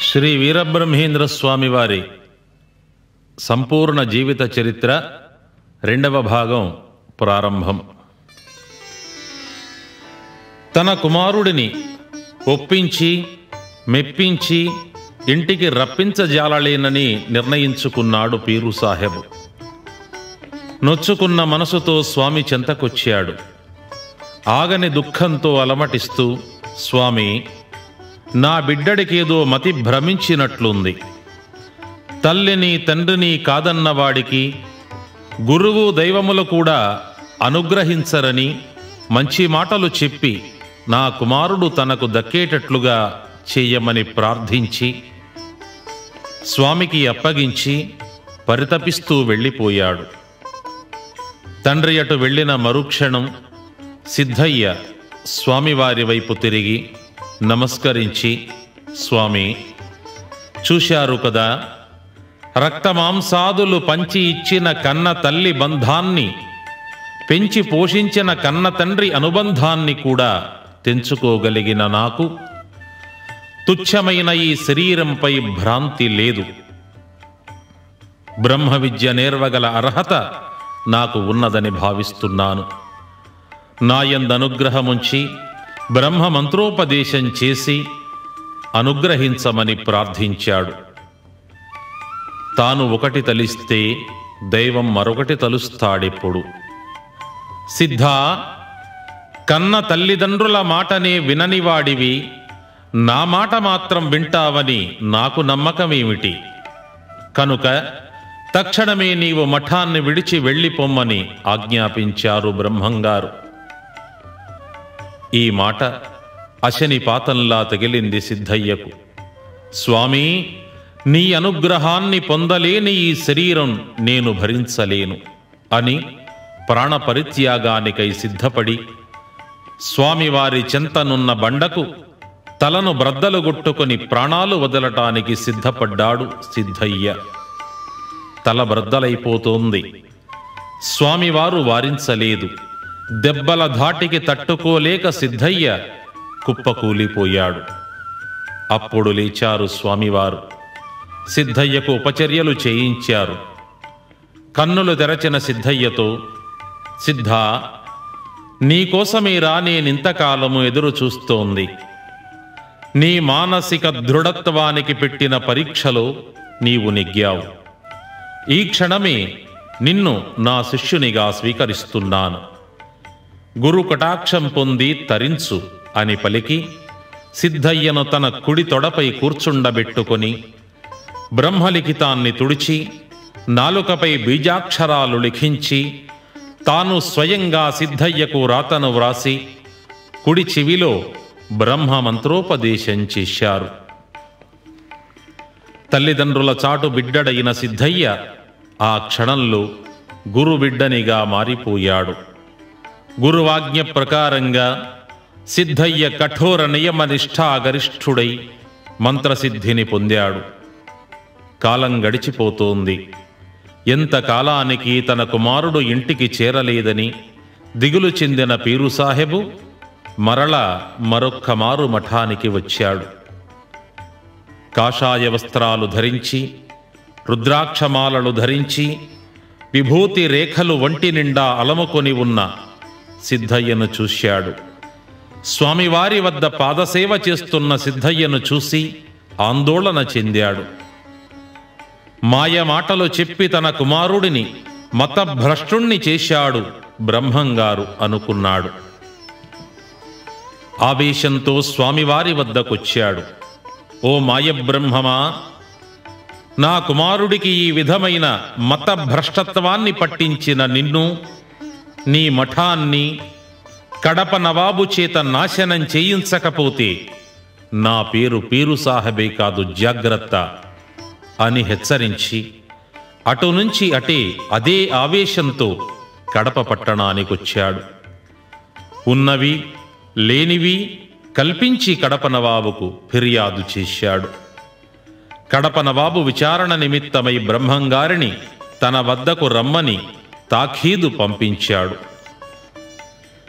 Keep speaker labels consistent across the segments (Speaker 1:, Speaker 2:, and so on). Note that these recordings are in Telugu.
Speaker 1: శ్రీ వీరబ్రహ్మేంద్ర స్వామి వారి సంపూర్ణ జీవిత చరిత్ర రెండవ భాగం ప్రారంభం తన కుమారుడిని ఒప్పించి మెప్పించి ఇంటికి రప్పించజాలలేనని నిర్ణయించుకున్నాడు పీరు సాహెబ్ నొచ్చుకున్న మనసుతో స్వామి చెంతకొచ్చాడు ఆగని దుఃఖంతో అలమటిస్తూ స్వామి నా బిడ్డడికేదో మతి భ్రమించినట్లుంది తల్లిని తండ్రిని కాదన్నవాడికి గురువు దైవములు కూడా అనుగ్రహించరని మంచి మాటలు చెప్పి నా కుమారుడు తనకు దక్కేటట్లుగా చేయమని ప్రార్థించి స్వామికి అప్పగించి పరితపిస్తూ వెళ్ళిపోయాడు తండ్రి అటు వెళ్ళిన మరుక్షణం సిద్ధయ్య స్వామివారి వైపు తిరిగి నమస్కరించి స్వామి చూశారు కదా రక్తమాంసాదులు పంచి ఇచ్చిన కన్న తల్లి బంధాన్ని పెంచి పోషించిన కన్న తండ్రి అనుబంధాన్ని కూడా తెంచుకోగలిగిన నాకు తుచ్చమైన ఈ శరీరంపై భ్రాంతి లేదు బ్రహ్మ విద్య నేర్వగల అర్హత నాకు ఉన్నదని భావిస్తున్నాను నాయందనుగ్రహముంచి బ్రహ్మ మంత్రోపదేశం చేసి అనుగ్రహించమని ప్రార్థించాడు తాను ఒకటి తలిస్తే దైవం మరొకటి తలుస్తాడిప్పుడు సిద్ధ కన్న తల్లిదండ్రుల మాటనే విననివాడివి నా మాట మాత్రం వింటావని నాకు నమ్మకమేమిటి కనుక తక్షణమే నీవు మఠాన్ని విడిచి వెళ్ళిపోమ్మని ఆజ్ఞాపించారు బ్రహ్మంగారు ఈ మాట అశనిపాతంలా తగిలింది సిద్ధయ్యకు స్వామి నీ అనుగ్రహాన్ని పొందలేని ఈ శరీరం నేను భరించలేను అని ప్రాణపరిత్యాగానికై సిద్ధపడి స్వామివారి చెంతనున్న బండకు తలను బ్రద్దలుగొట్టుకొని ప్రాణాలు వదలటానికి సిద్ధపడ్డాడు సిద్ధయ్య తల బ్రద్దలైపోతోంది స్వామివారు వారించలేదు దెబ్బల ధాటికి తట్టుకోలేక సిద్ధయ్య కుప్పకూలిపోయాడు అప్పుడు లేచారు స్వామివారు సిద్ధయ్యకు ఉపచర్యలు చేయించారు కన్నులు తెరచిన సిద్ధయ్యతో సిద్ధ నీకోసమేరా నేనింతకాలము ఎదురు చూస్తోంది నీ మానసిక దృఢత్వానికి పెట్టిన పరీక్షలో నీవు నెగ్గావు ఈ క్షణమే నిన్ను నా శిష్యునిగా స్వీకరిస్తున్నాను గురు కటాక్షం పొంది తరించు అని పలికి సిద్ధయ్యను తన కుడి తొడపై కూర్చుండబెట్టుకొని బ్రహ్మలిఖితాన్ని తుడిచి నాలుకపై బీజాక్షరాలు లిఖించి తాను స్వయంగా సిద్ధయ్యకు రాతను వ్రాసి కుడి చెవిలో బ్రహ్మ మంత్రోపదేశం చేశారు తల్లిదండ్రుల చాటు బిడ్డడైన సిద్ధయ్య ఆ క్షణంలో గురు బిడ్డనిగా మారిపోయాడు గురువాజ్ఞ ప్రకారంగా సిద్ధయ్య కఠోర నియమ నిష్ఠాగరిష్ఠుడై మంత్రసిద్ధిని పొందాడు కాలం గడిచిపోతోంది ఎంత కాలానికి తన కుమారుడు ఇంటికి చేరలేదని దిగులు చెందిన పీరు సాహెబు మరల మరొక్క మారు మఠానికి వచ్చాడు కాషాయ వస్త్రాలు ధరించి రుద్రాక్షమాలలు ధరించి విభూతి రేఖలు వంటి నిండా అలముకొని ఉన్న సిద్ధయ్యను చూశాడు స్వామివారి వద్ద పాదసేవ చేస్తున్న సిద్ధయ్యను చూసి ఆందోళన చెందాడు మాయ మాటలు చెప్పి తన కుమారుడిని మతభ్రష్టుణ్ణి చేశాడు బ్రహ్మంగారు అనుకున్నాడు ఆవేశంతో స్వామివారి వద్దకొచ్చాడు ఓ మాయబ్రహ్మమా నా కుమారుడికి ఈ విధమైన మత భ్రష్టత్వాన్ని పట్టించిన నిన్ను నీ మఠాన్ని కడప నవాబు చేత నాశనం చేయించకపోతే నా పేరు పీరు సాహబే కాదు జాగ్రత్త అని హెచ్చరించి అటు నుంచి అటే అదే ఆవేశంతో కడప పట్టణానికొచ్చాడు ఉన్నవి లేనివి కల్పించి కడప నవాబుకు ఫిర్యాదు చేశాడు కడప నవాబు విచారణ నిమిత్తమై బ్రహ్మంగారిని తన వద్దకు రమ్మని తాఖీదు పంపించాడు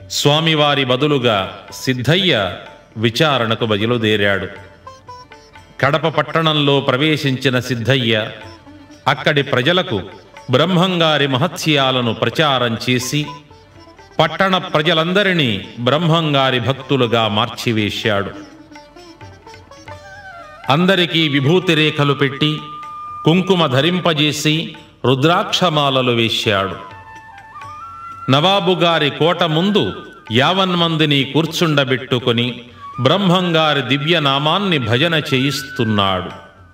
Speaker 1: స్వామివారి బదులుగా సిద్ధయ్య విచారణకు బయలుదేరాడు కడప పట్టణంలో ప్రవేశించిన సిద్ధయ్య అక్కడి ప్రజలకు బ్రహ్మంగారి మహత్యాలను ప్రచారం చేసి పట్టణ ప్రజలందరినీ బ్రహ్మంగారి భక్తులుగా మార్చివేశాడు అందరికీ విభూతి రేఖలు పెట్టి కుంకుమ ధరింపజేసి రుద్రాక్షమాలలు వేశాడు నవాబు గారి కోట ముందు యావన్మందిని కూర్చుండబెట్టుకొని బ్రహ్మంగారి దివ్యనామాన్ని భజన చేయిస్తున్నాడు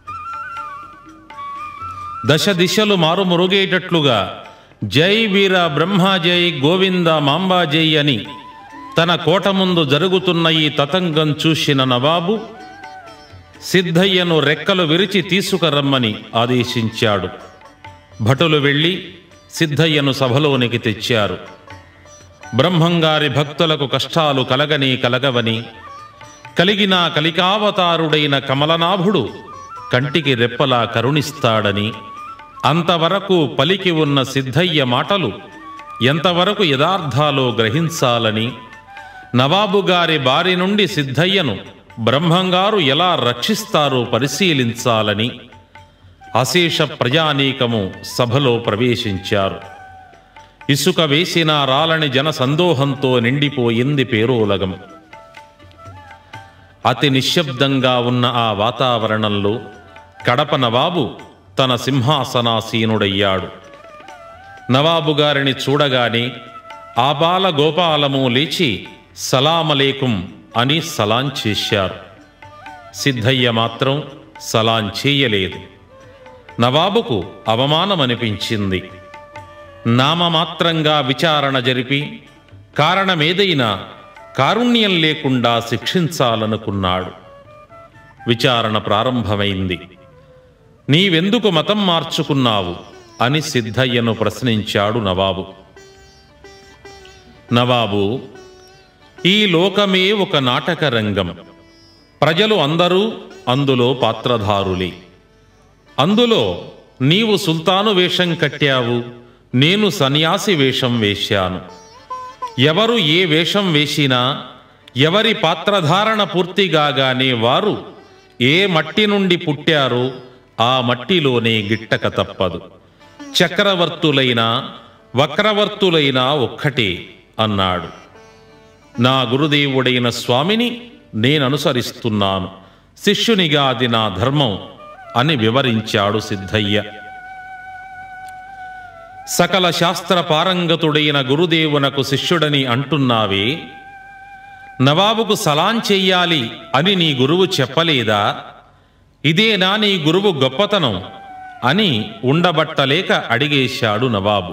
Speaker 1: దశ దిశలు మారుమురుగేటట్లుగా జై వీర బ్రహ్మ జై గోవింద మాంబా జై అని తన కోట ముందు జరుగుతున్న ఈ తతంగం చూసిన నవాబు సిద్ధయ్యను రెక్కలు విరిచి తీసుకురమ్మని ఆదేశించాడు భటులు వెళ్ళి సిద్ధయ్యను సభలోనికి తెచ్చారు బ్రహ్మంగారి భక్తులకు కష్టాలు కలగని కలగవని కలిగిన కలికావతారుడైన కమలనాభుడు కంటికి రెప్పలా కరుణిస్తాడని అంతవరకు పలికి ఉన్న సిద్ధయ్య మాటలు ఎంతవరకు యథార్థాలో గ్రహించాలని నవాబు గారి బారి నుండి సిద్ధయ్యను బ్రహ్మంగారు ఎలా రక్షిస్తారో పరిశీలించాలని అశేష ప్రజానీకము సభలో ప్రవేశించారు ఇసుక వేసిన రాలని జన సందోహంతో నిండిపోయింది పేరోలగం అతి నిశ్శబ్దంగా ఉన్న ఆ వాతావరణంలో కడప నవాబు తన సింహాసనాసీనుడయ్యాడు నవాబు గారిని చూడగానే ఆబాల గోపాలము లేచి సలామలేకుం అని సలాం చేశారు సిద్ధయ్య మాత్రం సలాం చేయలేదు నవాబుకు అవమానమనిపించింది నామమాత్రంగా విచారణ జరిపి కారణమేదైనా కారుణ్యం లేకుండా శిక్షించాలనుకున్నాడు విచారణ ప్రారంభమైంది నీవెందుకు మతం మార్చుకున్నావు అని సిద్ధయ్యను ప్రశ్నించాడు నవాబు నవాబు ఈ లోకమే ఒక నాటక రంగం ప్రజలు అందరూ అందులో పాత్రధారులే అందులో నీవు సుల్తాను వేషం కట్టావు నేను సన్యాసి వేషం వేశాను ఎవరు ఏ వేషం వేసినా ఎవరి పాత్రధారణ పూర్తిగాగానే వారు ఏ మట్టి నుండి పుట్టారో ఆ మట్టిలోనే గిట్టక తప్పదు చక్రవర్తులైనా వక్రవర్తులైనా ఒక్కటే అన్నాడు నా గురుదేవుడైన స్వామిని నేననుసరిస్తున్నాను శిష్యునిగా అది నా ధర్మం అని వివరించాడు సిద్ధయ్య సకల శాస్త్ర పారంగతుడైన గురుదేవునకు శిష్యుడని అంటున్నావే నవాబుకు సలాం చెయ్యాలి అని నీ గురువు చెప్పలేదా ఇదేనా నీ గురువు గొప్పతనం అని ఉండబట్టలేక అడిగేశాడు నవాబు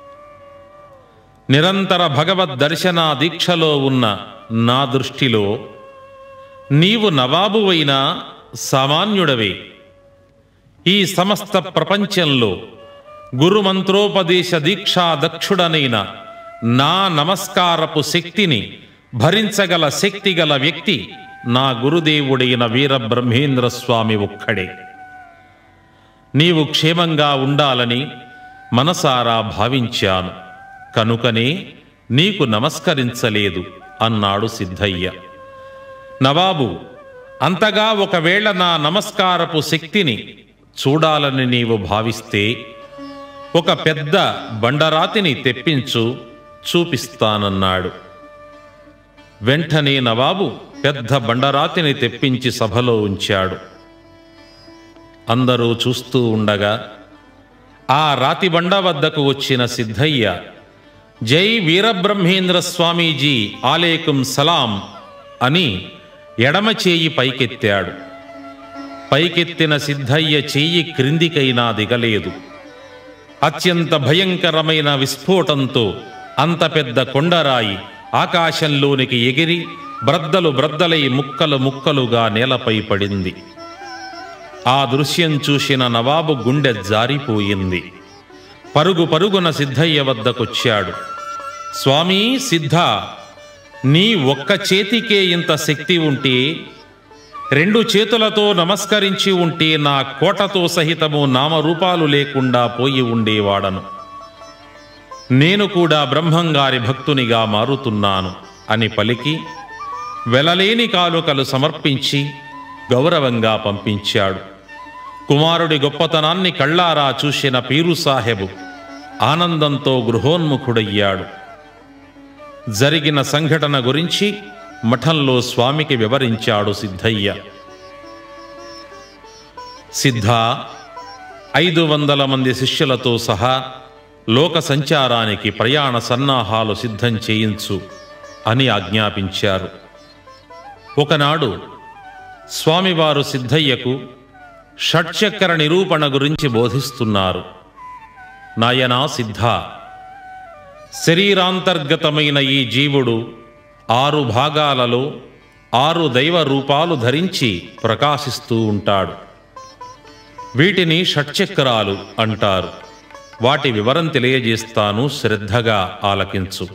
Speaker 1: నిరంతర భగవద్ దర్శన దీక్షలో ఉన్న నా దృష్టిలో నీవు నవాబువైనా సామాన్యుడవే ఈ సమస్త ప్రపంచంలో గురుమంత్రోపదేశ దీక్షా దక్షుడనైన నా నమస్కారపు శక్తిని భరించగల శక్తి గల వ్యక్తి నా గురుదేవుడైన వీరబ్రహ్మేంద్ర స్వామి ఒక్కడే నీవు క్షేమంగా ఉండాలని మనసారా భావించాను కనుకనే నీకు నమస్కరించలేదు అన్నాడు సిద్ధయ్య నవాబు అంతగా ఒకవేళ నా నమస్కారపు శక్తిని చూడాలని నీవు భావిస్తే ఒక పెద్ద బండరాతిని తెప్పించు చూపిస్తానన్నాడు వెంటనే నవాబు పెద్ద బండరాతిని తెప్పించి సభలో ఉంచాడు అందరూ చూస్తూ ఉండగా ఆ రాతి బండ వద్దకు వచ్చిన సిద్ధయ్య జై వీరబ్రహ్మేంద్ర స్వామీజీ ఆలేకుం సలాం అని ఎడమ చేయి పైకెత్తాడు పైకెత్తిన సిద్ధయ్య చెయ్యి క్రిందికైనా దిగలేదు అత్యంత భయంకరమైన విస్ఫోటంతో అంత పెద్ద కొండరాయి ఆకాశంలోనికి ఎగిరి బ్రద్దలు బ్రద్దలై ముక్కలు ముక్కలుగా నేలపై పడింది ఆ దృశ్యం చూసిన నవాబు గుండె జారిపోయింది పరుగు పరుగున సిద్ధయ్య వద్దకొచ్చాడు స్వామీ సిద్ధ నీ ఒక్క చేతికే ఇంత శక్తి ఉంటే రెండు చేతులతో నమస్కరించి ఉంటే నా కోటతో సహితము నామరూపాలు లేకుండా పోయి ఉండేవాడను నేను కూడా బ్రహ్మంగారి భక్తునిగా మారుతున్నాను అని పలికి వెలలేని కాలుకలు సమర్పించి గౌరవంగా పంపించాడు కుమారుడి గొప్పతనాన్ని కళ్ళారా చూసిన పీరు సాహెబు ఆనందంతో గృహోన్ముఖుడయ్యాడు జరిగిన సంఘటన గురించి మఠంలో స్వామికి వివరించాడు సిద్ధయ్య సిద్ధ ఐదు వందల మంది శిష్యులతో సహా లోక సంచారానికి ప్రయాణ సన్నాహాలు సిద్ధం చేయించు అని ఆజ్ఞాపించారు ఒకనాడు స్వామివారు సిద్ధయ్యకు షట్చక్ర నిరూపణ గురించి బోధిస్తున్నారు నాయనా సిద్ధ శరీరాంతర్గతమైన ఈ జీవుడు ఆరు భాగాలలో ఆరు దైవ రూపాలు ధరించి ప్రకాశిస్తూ ఉంటాడు వీటిని షట్చక్రాలు అంటారు వాటి వివరం తెలియజేస్తాను శ్రద్ధగా ఆలకించు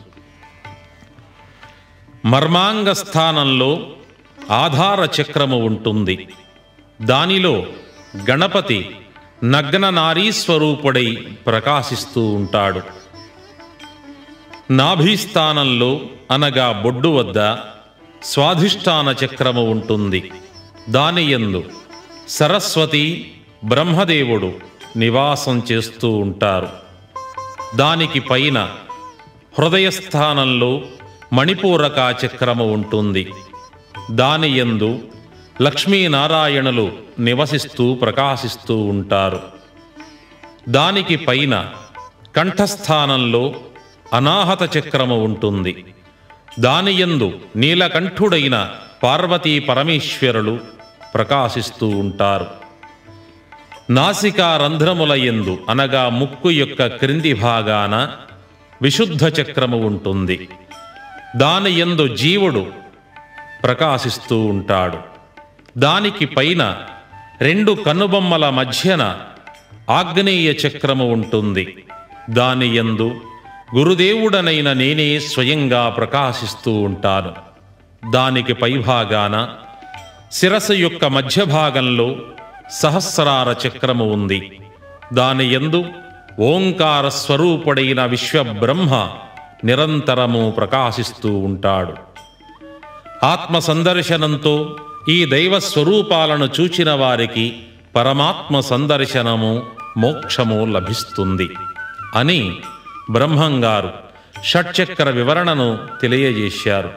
Speaker 1: మర్మాంగ స్థానంలో ఆధార చక్రము ఉంటుంది దానిలో గణపతి నగ్న నారీస్వరూపుడై ప్రకాశిస్తూ ఉంటాడు నాభీస్థానంలో అనగా బొడ్డు వద్ద స్వాధిష్టాన చక్రము ఉంటుంది దాని యందు సరస్వతి బ్రహ్మదేవుడు నివాసం చేస్తూ ఉంటారు దానికి పైన హృదయస్థానంలో మణిపూరక చక్రము ఉంటుంది దాని యందు లక్ష్మీనారాయణులు నివసిస్తూ ప్రకాశిస్తూ ఉంటారు దానికి పైన కంఠస్థానంలో అనాహత చక్రము ఉంటుంది దానియందు నీలకంఠుడైన పార్వతీ పరమేశ్వరులు ప్రకాశిస్తూ ఉంటారు నాసికా రంధ్రముల యందు అనగా ముక్కు యొక్క క్రింది భాగాన విశుద్ధ చక్రము ఉంటుంది దాని యందు జీవుడు ప్రకాశిస్తూ ఉంటాడు దానికి పైన రెండు కనుబొమ్మల మధ్యన ఆగ్నేయ చక్రము ఉంటుంది దాని యందు గురుదేవుడనైన నేనే స్వయంగా ప్రకాశిస్తూ ఉంటాను దానికి పైభాగాన శిరస్సు యొక్క మధ్య భాగంలో సహస్రార చక్రము ఉంది దాని యందు ఓంకార స్వరూపుడైన విశ్వబ్రహ్మ నిరంతరము ప్రకాశిస్తూ ఉంటాడు ఆత్మ సందర్శనంతో ఈ దైవ స్వరూపాలను చూచిన వారికి పరమాత్మ సందర్శనము మోక్షము లభిస్తుంది అని బ్రహ్మంగారు షట్చక్ర వివరణను తెలియజేశారు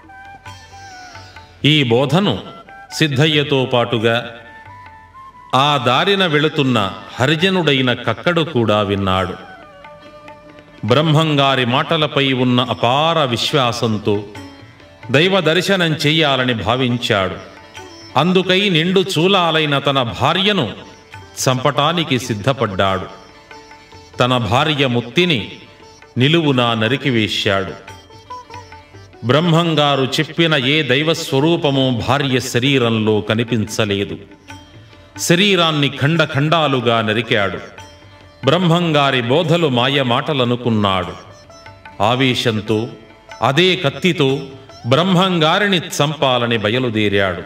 Speaker 1: ఈ బోధను సిద్ధయ్యతో పాటుగా ఆ దారిన వెళుతున్న హరిజనుడైన కక్కడు కూడా విన్నాడు బ్రహ్మంగారి మాటలపై ఉన్న అపార విశ్వాసంతో దైవ దర్శనం చెయ్యాలని భావించాడు అందుకై నిండు చూలాలైన తన భార్యను చంపటానికి సిద్ధపడ్డాడు తన భార్య ముత్తిని నిలువునా నరికివేశాడు బ్రహ్మంగారు చెప్పిన ఏ దైవ స్వరూపము భార్య శరీరంలో కనిపించలేదు శరీరాన్ని ఖండఖండాలుగా నరికాడు బ్రహ్మంగారి బోధలు మాయ మాటలనుకున్నాడు ఆవేశంతో అదే కత్తితో బ్రహ్మంగారిని చంపాలని బయలుదేరాడు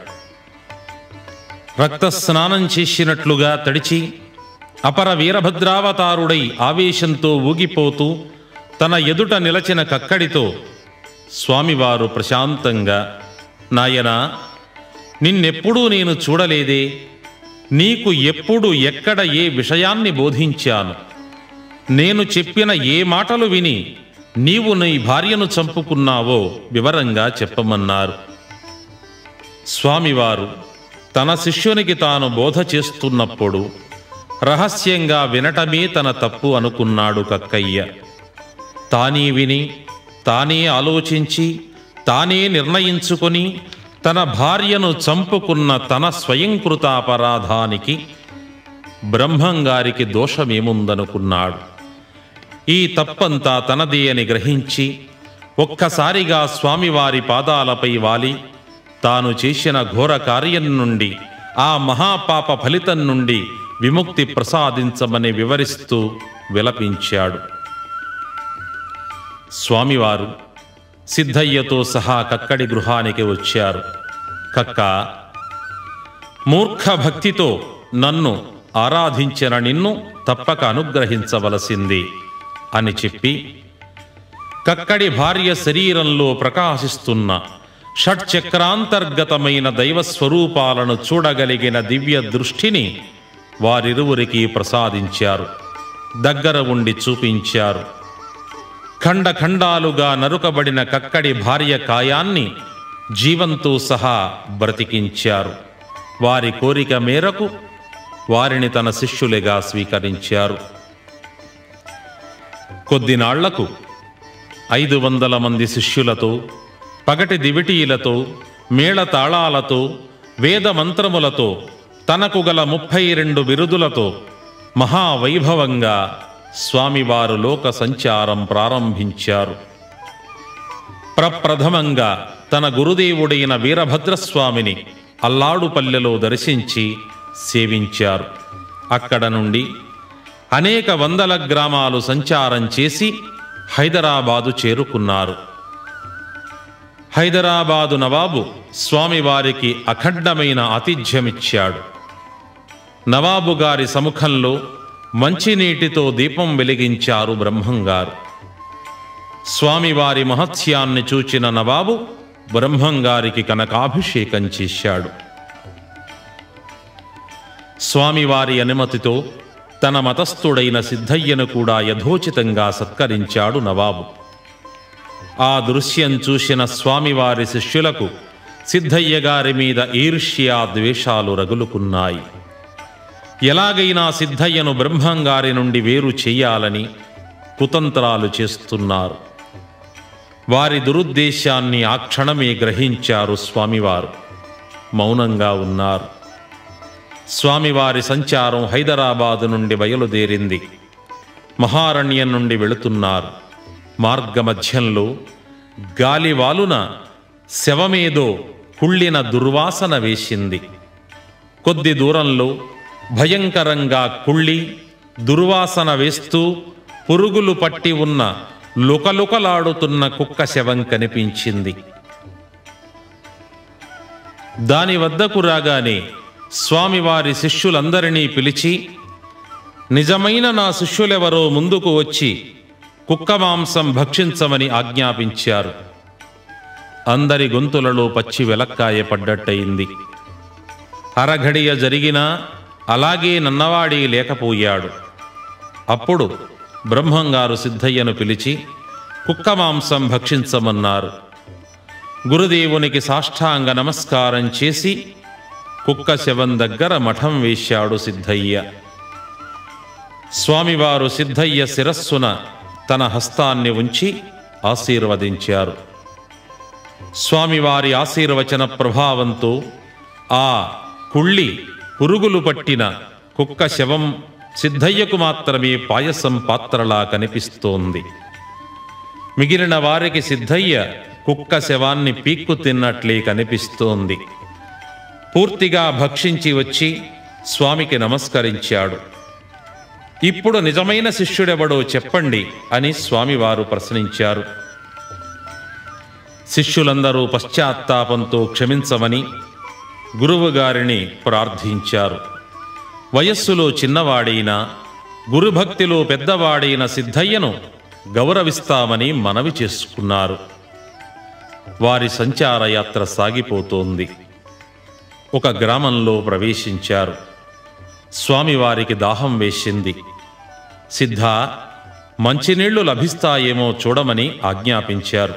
Speaker 1: రక్తస్నానం చేసినట్లుగా తడిచి అపర వీరభద్రావతారుడై ఆవేశంతో ఊగిపోతూ తన ఎదుట నిలచిన కక్కడితో స్వామివారు ప్రశాంతంగా నాయనా నిన్నెప్పుడూ నేను చూడలేదే నీకు ఎప్పుడు ఎక్కడ ఏ విషయాన్ని బోధించాను నేను చెప్పిన ఏ మాటలు విని నీవు నీ భార్యను చంపుకున్నావో వివరంగా చెప్పమన్నారు స్వామివారు తన శిష్యునికి తాను బోధ చేస్తున్నప్పుడు రహస్యంగా వినటమే తన తప్పు అనుకున్నాడు కక్కయ్య తానే విని తానే ఆలోచించి తానే నిర్ణయించుకొని తన భార్యను చంపుకున్న తన స్వయంకృతాపరాధానికి బ్రహ్మంగారికి దోషమేముందనుకున్నాడు ఈ తప్పంతా తనదే అని గ్రహించి ఒక్కసారిగా స్వామివారి పాదాలపై వాలి తాను చేసిన ఘోర కార్యం నుండి ఆ మహాపాప ఫలితం నుండి విముక్తి ప్రసాదించమని వివరిస్తూ విలపించాడు స్వామివారు సిద్ధయ్యతో సహా కక్కడి గృహానికి వచ్చారు కక్క మూర్ఖ భక్తితో నన్ను ఆరాధించిన నిన్ను తప్పక అనుగ్రహించవలసింది అని చెప్పి కక్కడి భార్య శరీరంలో ప్రకాశిస్తున్న షట్చక్రాంతర్గతమైన దైవ స్వరూపాలను చూడగలిగిన దివ్య దృష్టిని వారిరువురికి ప్రసాదించారు దగ్గర ఉండి చూపించారు ఖండ ఖండాలుగా నరుకబడిన కక్కడి భార్య కాయాన్ని జీవంతో సహా బ్రతికించారు వారి కోరిక మేరకు వారిని తన శిష్యులుగా స్వీకరించారు కొద్దినాళ్లకు ఐదు వందల మంది శిష్యులతో పగటి దివిటీలతో మేళతాళాలతో వేద మంత్రములతో తనకు గల ముప్పై రెండు బిరుదులతో మహావైభవంగా స్వామివారు లోక సంచారం ప్రారంభించారు ప్రప్రథమంగా తన గురుదేవుడైన వీరభద్రస్వామిని అల్లాడుపల్లెలో దర్శించి సేవించారు అక్కడ నుండి అనేక వందల గ్రామాలు సంచారం చేసి హైదరాబాదు చేరుకున్నారు హైదరాబాదు నవాబు స్వామివారికి అఖండమైన ఆతిథ్యమిచ్చాడు నవాబు గారి సముఖంలో మంచినీటితో దీపం వెలిగించారు బ్రహ్మంగారు స్వామివారి మహత్యాన్ని చూచిన నవాబు బ్రహ్మంగారికి కనకాభిషేకం చేశాడు స్వామివారి అనుమతితో తన మతస్థుడైన సిద్ధయ్యను కూడా యథోచితంగా సత్కరించాడు నవాబు ఆ దృశ్యం చూసిన స్వామివారి శిష్యులకు సిద్ధయ్య గారి మీద ఈర్ష్యా ద్వేషాలు రగులుకున్నాయి ఎలాగైనా సిద్ధయ్యను బ్రహ్మంగారి నుండి వేరు చెయ్యాలని కుతంత్రాలు చేస్తున్నారు వారి దురుద్దేశాన్ని ఆ క్షణమే గ్రహించారు స్వామివారు మౌనంగా ఉన్నారు స్వామివారి సంచారం హైదరాబాదు నుండి బయలుదేరింది మహారణ్యం నుండి వెళుతున్నారు మార్గమధ్యంలో గాలివాలున శవమేదో కుళ్ళిన దుర్వాసన వేసింది కొద్ది దూరంలో భయంకరంగా కుళ్ళి దుర్వాసన వేస్తూ పురుగులు పట్టి ఉన్న లుకలుకలాడుతున్న కుక్క శవం కనిపించింది దాని వద్దకు రాగానే స్వామివారి శిష్యులందరినీ పిలిచి నిజమైన నా శిష్యులెవరో ముందుకు వచ్చి కుక్క మాంసం భక్షించమని ఆజ్ఞాపించారు అందరి గొంతులలో పచ్చి వెలక్కాయ పడ్డట్టయింది అరఘడియ జరిగినా అలాగే నన్నవాడి లేకపోయాడు అప్పుడు బ్రహ్మంగారు సిద్ధయ్యను పిలిచి కుక్క మాంసం భక్షించమన్నారు గురుదేవునికి సాష్టాంగ నమస్కారం చేసి కుక్క శవం దగ్గర మఠం వేశాడు సిద్ధయ్య స్వామివారు సిద్ధయ్య శిరస్సున తన హస్తాన్ని ఉంచి ఆశీర్వదించారు స్వామివారి ఆశీర్వచన ప్రభావంతో ఆ కుళ్ళి పురుగులు పట్టిన కుక్క శవం సిద్ధయ్యకు మాత్రమే పాయసం పాత్రలా కనిపిస్తోంది మిగిలిన వారికి సిద్ధయ్య కుక్క శవాన్ని పీక్కు తిన్నట్లే కనిపిస్తోంది పూర్తిగా భక్షించి వచ్చి స్వామికి నమస్కరించాడు ఇప్పుడు నిజమైన శిష్యుడెవడో చెప్పండి అని స్వామివారు ప్రశ్నించారు శిష్యులందరూ పశ్చాత్తాపంతో క్షమించమని గురువుగారిని ప్రార్థించారు వయస్సులో చిన్నవాడైన గురుభక్తిలో పెద్దవాడైన సిద్ధయ్యను గౌరవిస్తామని మనవి చేసుకున్నారు వారి సంచార యాత్ర సాగిపోతోంది ఒక గ్రామంలో ప్రవేశించారు స్వామివారికి దాహం వేసింది సిద్ధ మంచినీళ్లు లభిస్తాయేమో చూడమని ఆజ్ఞాపించారు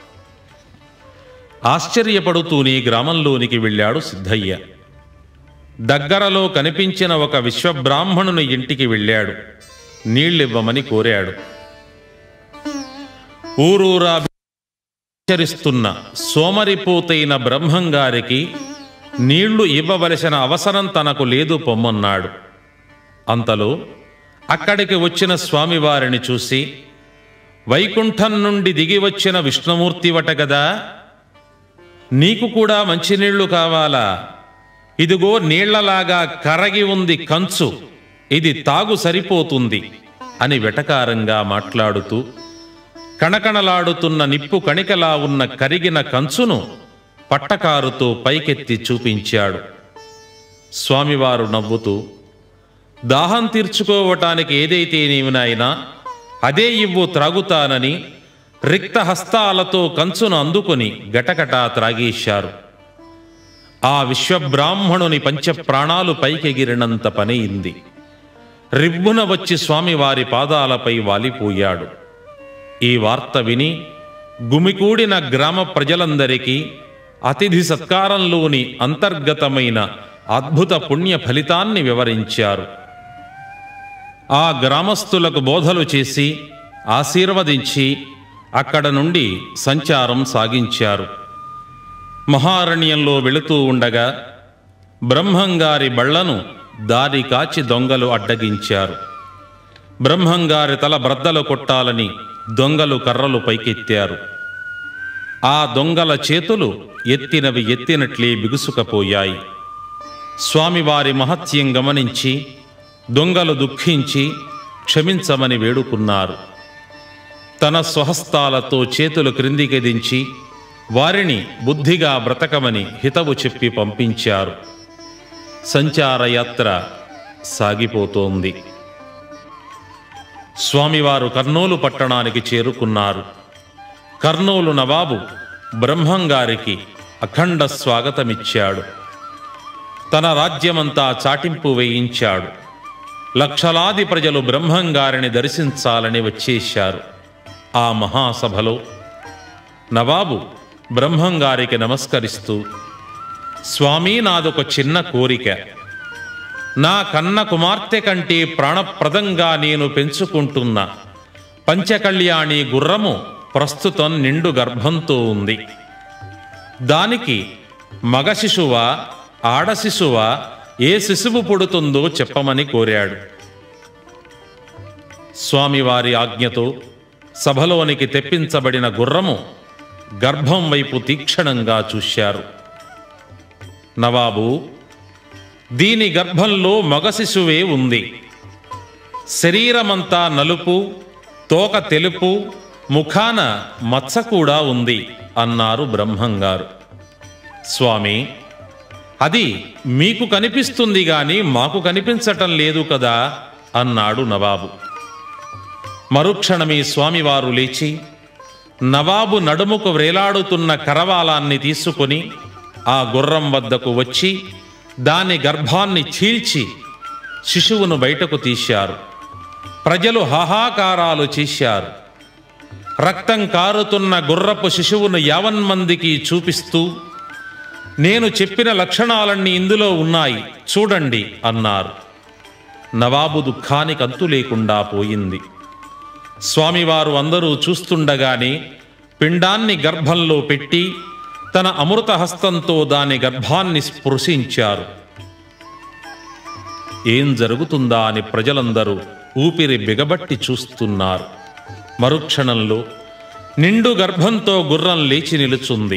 Speaker 1: ఆశ్చర్యపడుతూనే గ్రామంలోనికి వెళ్ళాడు సిద్ధయ్య దగ్గరలో కనిపించిన ఒక విశ్వబ్రాహ్మణుని ఇంటికి వెళ్ళాడు నీళ్ళివ్వమని కోరాడు ఊరూరా ఆచరిస్తున్న సోమరిపోతైన బ్రహ్మంగారికి నీళ్లు ఇవ్వవలసిన అవసరం తనకు లేదు పొమ్మన్నాడు అంతలో అక్కడికి వచ్చిన స్వామివారిని చూసి వైకుంఠం నుండి దిగి వచ్చిన విష్ణుమూర్తివట గదా నీకు కూడా మంచినీళ్లు కావాలా ఇదిగో నీళ్లలాగా కరగి ఉంది కంచు ఇది తాగు సరిపోతుంది అని వెటకారంగా మాట్లాడుతూ కణకణలాడుతున్న నిప్పు కణికలా ఉన్న కరిగిన కంచును పట్టకారుతో పైకెత్తి చూపించాడు స్వామివారు నవ్వుతూ దాహం తీర్చుకోవటానికి ఏదైతే నీవు నాయనా అదే ఇవ్వు త్రాగుతానని రిక్త హస్తాలతో కంచును అందుకొని గటగటా త్రాగేశారు ఆ విశ్వబ్రాహ్మణుని పంచప్రాణాలు పైకెగిరినంత పనయింది రివ్వున వచ్చి స్వామివారి పాదాలపై వాలిపోయాడు ఈ వార్త విని గుమికూడిన గ్రామ ప్రజలందరికీ అతిథి సత్కారంలోని అంతర్గతమైన అద్భుత పుణ్య ఫలితాన్ని వివరించారు ఆ గ్రామస్తులకు బోధలు చేసి ఆశీర్వదించి అక్కడ నుండి సంచారం సాగించారు మహారణ్యంలో వెళుతూ ఉండగా బ్రహ్మంగారి బళ్లను దారి కాచి దొంగలు అడ్డగించారు బ్రహ్మంగారి తల బ్రద్దలు కొట్టాలని దొంగలు కర్రలు పైకెత్తారు ఆ దొంగల చేతులు ఎత్తినవి ఎత్తినట్లే బిగుసుకపోయాయి స్వామివారి మహత్యం గమనించి దొంగలు దుఃఖించి క్షమించమని వేడుకున్నారు తన స్వహస్తాలతో చేతులు క్రిందికి దించి వారిని బుద్ధిగా బ్రతకమని హితవు చెప్పి పంపించారు సంచారయాత్ర సాగిపోతోంది స్వామివారు కర్నూలు పట్టణానికి చేరుకున్నారు కర్నూలు నవాబు బ్రహ్మంగారికి అఖండ స్వాగతమిచ్చాడు తన రాజ్యమంతా చాటింపు వేయించాడు లక్షలాది ప్రజలు బ్రహ్మంగారిని దర్శించాలని వచ్చేశారు ఆ మహాసభలో నవాబు బ్రహ్మంగారికి నమస్కరిస్తూ స్వామి నాదొక చిన్న కోరిక నా కన్న కుమార్తె కంటే ప్రాణప్రదంగా నేను పెంచుకుంటున్న పంచకళ్యాణి గుర్రము ప్రస్తుతం నిండు గర్భంతో ఉంది దానికి మగ శిశువా ఆడ శిశువా ఏ శిశువు పుడుతుందో చెప్పమని కోరాడు స్వామివారి ఆజ్ఞతో సభలోనికి తెప్పించబడిన గుర్రము గర్భం వైపు తీక్షణంగా చూశారు నవాబు దీని గర్భంలో మగ శిశువే ఉంది శరీరమంతా నలుపు తోక తెలుపు ముఖాన మచ్చ కూడా ఉంది అన్నారు బ్రహ్మంగారు స్వామి అది మీకు కనిపిస్తుంది గాని మాకు కనిపించటం లేదు కదా అన్నాడు నవాబు మరుక్షణమే స్వామివారు లేచి నవాబు నడుముకు వ్రేలాడుతున్న కరవాలాన్ని తీసుకుని ఆ గుర్రం వద్దకు వచ్చి దాని గర్భాన్ని చీల్చి శిశువును బయటకు తీశారు ప్రజలు హాహాకారాలు చేశారు రక్తం కారుతున్న గుర్రపు శిశువును యావన్మందికి చూపిస్తూ నేను చెప్పిన లక్షణాలన్నీ ఇందులో ఉన్నాయి చూడండి అన్నారు నవాబు దుఃఖానికి అంతు లేకుండా పోయింది స్వామివారు అందరూ చూస్తుండగానే పిండాన్ని గర్భంలో పెట్టి తన అమృత హస్తంతో దాని గర్భాన్ని స్పృశించారు ఏం జరుగుతుందా అని ప్రజలందరూ ఊపిరి బిగబట్టి చూస్తున్నారు మరుక్షణంలో నిండు గర్భంతో గుర్రం లేచి నిలుచుంది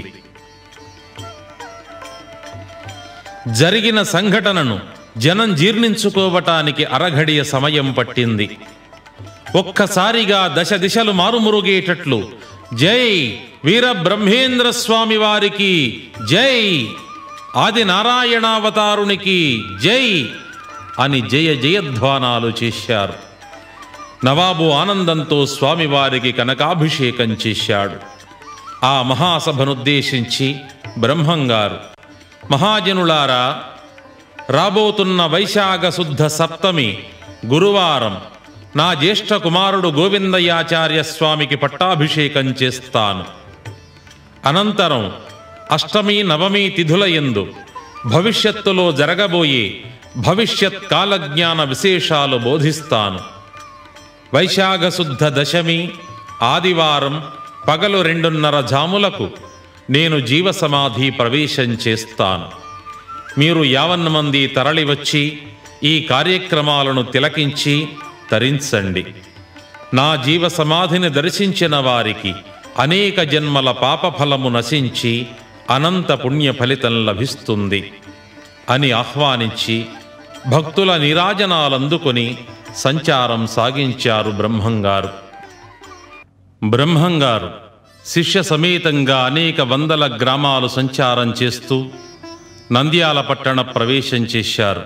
Speaker 1: జరిగిన సంఘటనను జనం జీర్ణించుకోవటానికి అరఘడియ సమయం పట్టింది ఒక్కసారిగా దశ దిశలు మారుమురుగేటట్లు జై వీర బ్రహ్మేంద్ర స్వామి వారికి జై ఆది నారాయణావతారునికి జై అని జయ జయధ్వానాలు చేశారు నవాబు ఆనందంతో స్వామివారికి కనకాభిషేకం చేశాడు ఆ మహాసభనుద్దేశించి బ్రహ్మంగారు మహాజనులారా రాబోతున్న వైశాఖ శుద్ధ సప్తమి గురువారం నా జ్యేష్ఠ కుమారుడు గోవిందయాచార్య స్వామికి పట్టాభిషేకం చేస్తాను అనంతరం అష్టమి నవమి తిథుల యందు భవిష్యత్తులో జరగబోయే భవిష్యత్ కాలజ్ఞాన విశేషాలు బోధిస్తాను వైశాఖ శుద్ధ దశమి ఆదివారం పగలు రెండున్నర జాములకు నేను జీవసమాధి ప్రవేశం చేస్తాను మీరు యావన్ మంది తరలివచ్చి ఈ కార్యక్రమాలను తిలకించి తరించండి నా జీవ సమాధిని దర్శించిన వారికి అనేక జన్మల పాపఫలము నశించి అనంత పుణ్య ఫలితం లభిస్తుంది అని ఆహ్వానించి భక్తుల నీరాజనాలందుకొని సంచారం సాగించారు బ్రహ్మంగారు బ్రహ్మంగారు శిష్య సమేతంగా అనేక వందల గ్రామాలు సంచారం చేస్తూ నంద్యాల పట్టణ ప్రవేశం చేశారు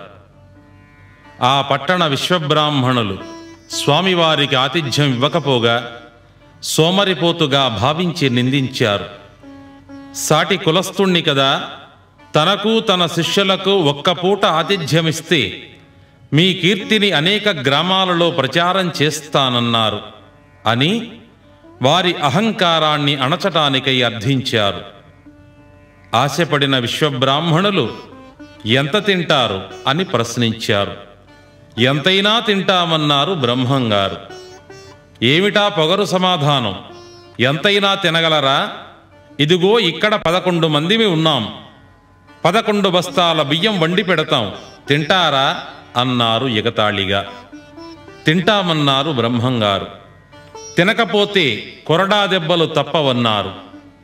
Speaker 1: ఆ పట్టణ విశ్వబ్రాహ్మణులు స్వామివారికి ఆతిథ్యం ఇవ్వకపోగా సోమరిపోతుగా భావించి నిందించారు సాటి కులస్తుణ్ణి కదా తనకు తన శిష్యులకు ఒక్క పూట ఆతిథ్యమిస్తే మీ కీర్తిని అనేక గ్రామాలలో ప్రచారం చేస్తానన్నారు అని వారి అహంకారాన్ని అణచటానికై అర్థించారు ఆశపడిన విశ్వబ్రాహ్మణులు ఎంత తింటారు అని ప్రశ్నించారు ఎంతైనా తింటామన్నారు బ్రహ్మంగారు ఏమిటా పొగరు సమాధానం ఎంతైనా తినగలరా ఇదిగో ఇక్కడ పదకొండు మందిమి ఉన్నాం పదకొండు బస్తాల బియ్యం వండి పెడతాం తింటారా అన్నారు ఎగతాళిగా తింటామన్నారు బ్రహ్మంగారు తినకపోతే కొరడా దెబ్బలు తప్పవన్నారు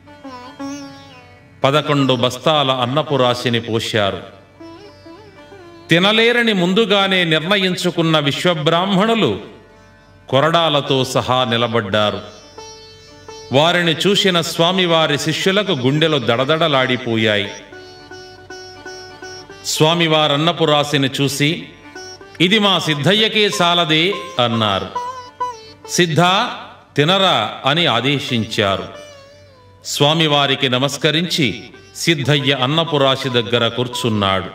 Speaker 1: పదకొండు బస్తాల అన్నపు రాశిని పోశారు తినలేరని ముందుగానే నిర్ణయించుకున్న విశ్వబ్రాహ్మణులు కొరడాలతో సహా నిలబడ్డారు వారిని చూసిన స్వామివారి శిష్యులకు గుండెలు దడదడలాడిపోయాయి స్వామివారన్నపు రాశిని చూసి ఇది మా సిద్ధయ్యకే సాలదే అన్నారు సిద్ధ తినరా అని ఆదేశించారు స్వామివారికి నమస్కరించి సిద్ధయ్య అన్నపు రాశి దగ్గర కూర్చున్నాడు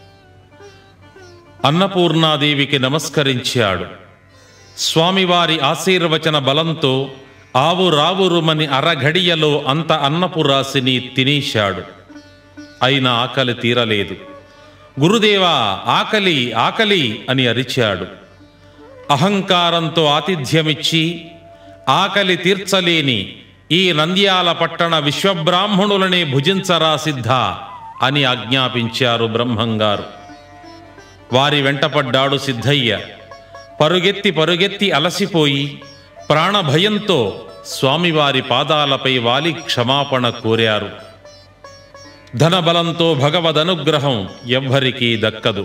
Speaker 1: అన్నపూర్ణాదేవికి నమస్కరించాడు స్వామివారి ఆశీర్వచన బలంతో ఆవు రావురుమని అరఘడియలో అంత అన్నపు రాశిని తినేశాడు అయినా ఆకలి తీరలేదు గురుదేవా ఆకలి ఆకలి అని అరిచాడు అహంకారంతో ఆతిథ్యమిచ్చి ఆకలి తీర్చలేని ఈ నంద్యాల పట్టణ విశ్వబ్రాహ్మణులనే భుజించరా సిద్ధ అని ఆజ్ఞాపించారు బ్రహ్మంగారు వారి వెంటపడ్డాడు సిద్ధయ్య పరుగెత్తి పరుగెత్తి అలసిపోయి ప్రాణభయంతో స్వామివారి పాదాలపై వాలి క్షమాపణ కోరారు ధనబలంతో భగవదనుగ్రహం ఎవ్వరికీ దక్కదు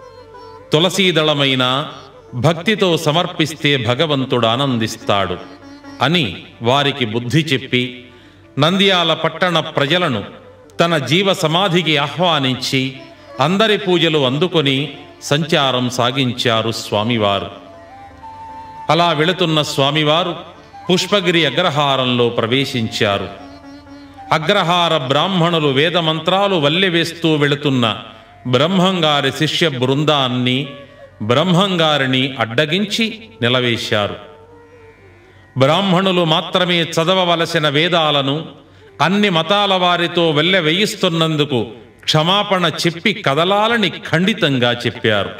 Speaker 1: తులసీదళమైన భక్తితో సమర్పిస్తే భగవంతుడు ఆనందిస్తాడు అని వారికి బుద్ధి చెప్పి నంద్యాల పట్టణ ప్రజలను తన జీవ సమాధికి ఆహ్వానించి అందరి పూజలు అందుకొని సంచారం సాగించారు స్వామివారు అలా వెళుతున్న స్వామివారు పుష్పగిరి అగ్రహారంలో ప్రవేశించారు అగ్రహార బ్రాహ్మణులు వేదమంత్రాలు వల్లెవేస్తూ వెళుతున్న బ్రహ్మంగారి శిష్య బృందాన్ని బ్రహ్మంగారిని అడ్డగించి నిలవేశారు బ్రాహ్మణులు మాత్రమే చదవవలసిన వేదాలను అన్ని మతాల వారితో వెళ్ళవేయిస్తున్నందుకు క్షమాపణ చెప్పి కదలాలని ఖండితంగా చెప్పారు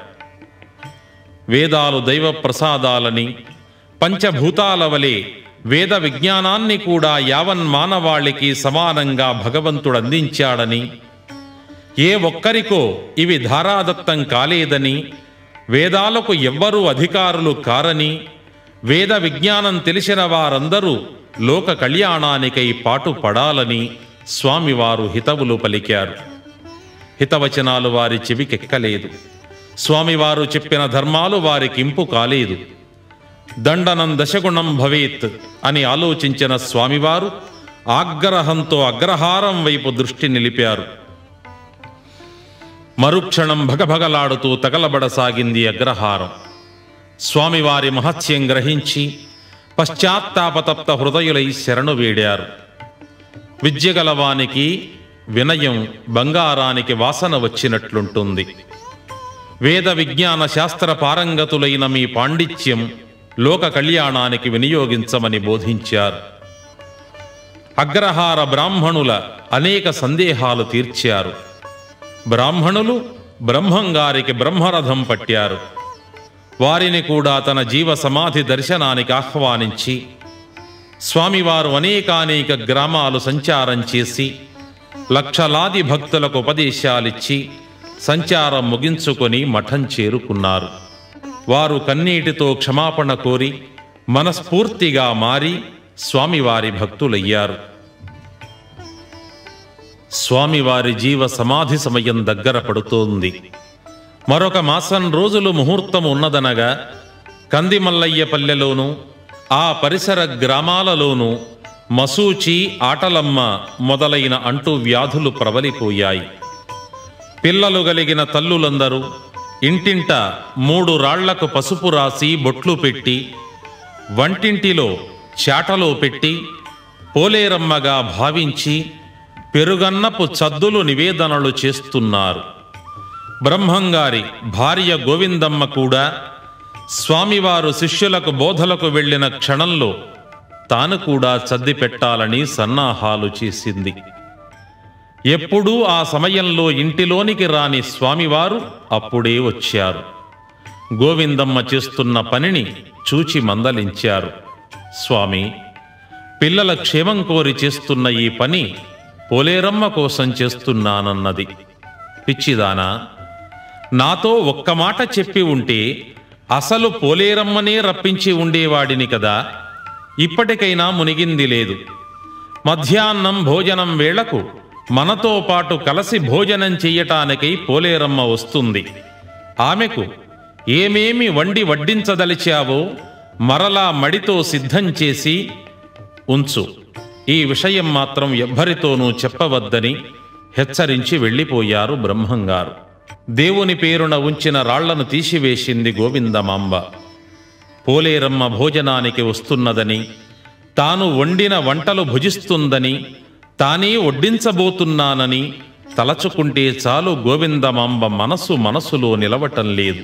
Speaker 1: వేదాలు దైవ ప్రసాదాలని పంచభూతాల వలె వేద విజ్ఞానాన్ని కూడా యావన్ మానవాళికి సమానంగా భగవంతుడు అందించాడని ఏ ఒక్కరికో ఇవి ధారాదత్తం కాలేదని వేదాలకు ఎవ్వరూ అధికారులు కారని వేద విజ్ఞానం తెలిసిన వారందరూ లోక కళ్యాణానికై పాటు పడాలని స్వామివారు హితవులు పలికారు హితవచనాలు వారి చెవికెక్కలేదు స్వామివారు చెప్పిన ధర్మాలు వారికింపు కాలేదు దండనం దశగుణం భవేత్ అని ఆలోచించిన స్వామివారు ఆగ్రహంతో అగ్రహారం వైపు దృష్టి నిలిపారు మరుక్షణం భగభగలాడుతూ తగలబడసాగింది అగ్రహారం స్వామివారి మహత్యం గ్రహించి పశ్చాత్తాపతప్త హృదయులై శరణు వేడారు విద్యగలవానికి వినయం బంగారానికి వాసన వచ్చినట్లుంటుంది వేద విజ్ఞాన శాస్త్ర పారంగతులైన మీ పాండిత్యం లోక కళ్యాణానికి వినియోగించమని బోధించారు అగ్రహార బ్రాహ్మణుల అనేక సందేహాలు తీర్చారు బ్రాహ్మణులు బ్రహ్మంగారికి బ్రహ్మరథం పట్టారు వారిని కూడా తన జీవ సమాధి దర్శనానికి ఆహ్వానించి స్వామివారు అనేకానేక గ్రామాలు సంచారం చేసి లక్షలాది భక్తులకు ఉపదేశాలిచ్చి సంచారం ముగించుకొని మఠం చేరుకున్నారు వారు కన్నీటితో క్షమాపణ కోరి మనస్ఫూర్తిగా మారి స్వామివారి భక్తులయ్యారు స్వామివారి జీవ సమాధి సమయం దగ్గర పడుతోంది మరొక మాసం రోజులు ముహూర్తం ఉన్నదనగా కందిమల్లయ్య పల్లెలోనూ ఆ పరిసర గ్రామాలలోనూ మసూచి ఆటలమ్మ మొదలైన అంటూ వ్యాధులు ప్రబలిపోయాయి పిల్లలు గలిగిన తల్లులందరూ ఇంటింట మూడు రాళ్లకు పసుపు రాసి బొట్లు పెట్టి వంటింటిలో చాటలో పెట్టి పోలేరమ్మగా భావించి పెరుగన్నపు చద్దులు నివేదనలు చేస్తున్నారు బ్రహ్మంగారి భార్య గోవిందమ్మ కూడా స్వామివారు శిష్యులకు బోధలకు వెళ్ళిన క్షణంలో తాను కూడా చద్ది పెట్టాలని సన్నాహాలు చేసింది ఎప్పుడూ ఆ సమయంలో ఇంటిలోనికి రాని స్వామివారు అప్పుడే వచ్చారు గోవిందమ్మ చేస్తున్న పనిని చూచి మందలించారు స్వామి పిల్లల క్షేమం కోరి చేస్తున్న ఈ పని పోలేరమ్మ కోసం చేస్తున్నానన్నది పిచ్చిదానా నాతో ఒక్క మాట చెప్పి ఉంటే అసలు పోలేరమ్మనే రప్పించి ఉండేవాడిని కదా ఇప్పటికైనా మునిగింది లేదు మధ్యాహ్నం భోజనం వేళకు మనతో పాటు కలిసి భోజనం చెయ్యటానికై పోలేరమ్మ వస్తుంది ఆమెకు ఏమేమి వండి వడ్డించదలిచావో మరలా మడితో సిద్ధం చేసి ఉంచు ఈ విషయం మాత్రం ఎవ్వరితోనూ చెప్పవద్దని హెచ్చరించి వెళ్ళిపోయారు బ్రహ్మంగారు దేవుని పేరున ఉంచిన రాళ్లను తీసివేసింది గోవిందమాంబ పోలేరమ్మ భోజనానికి వస్తున్నదని తాను వండిన వంటలు భుజిస్తుందని తానే వడ్డించబోతున్నానని తలచుకుంటే చాలు గోవిందమాంబ మనసు మనసులో నిలవటం లేదు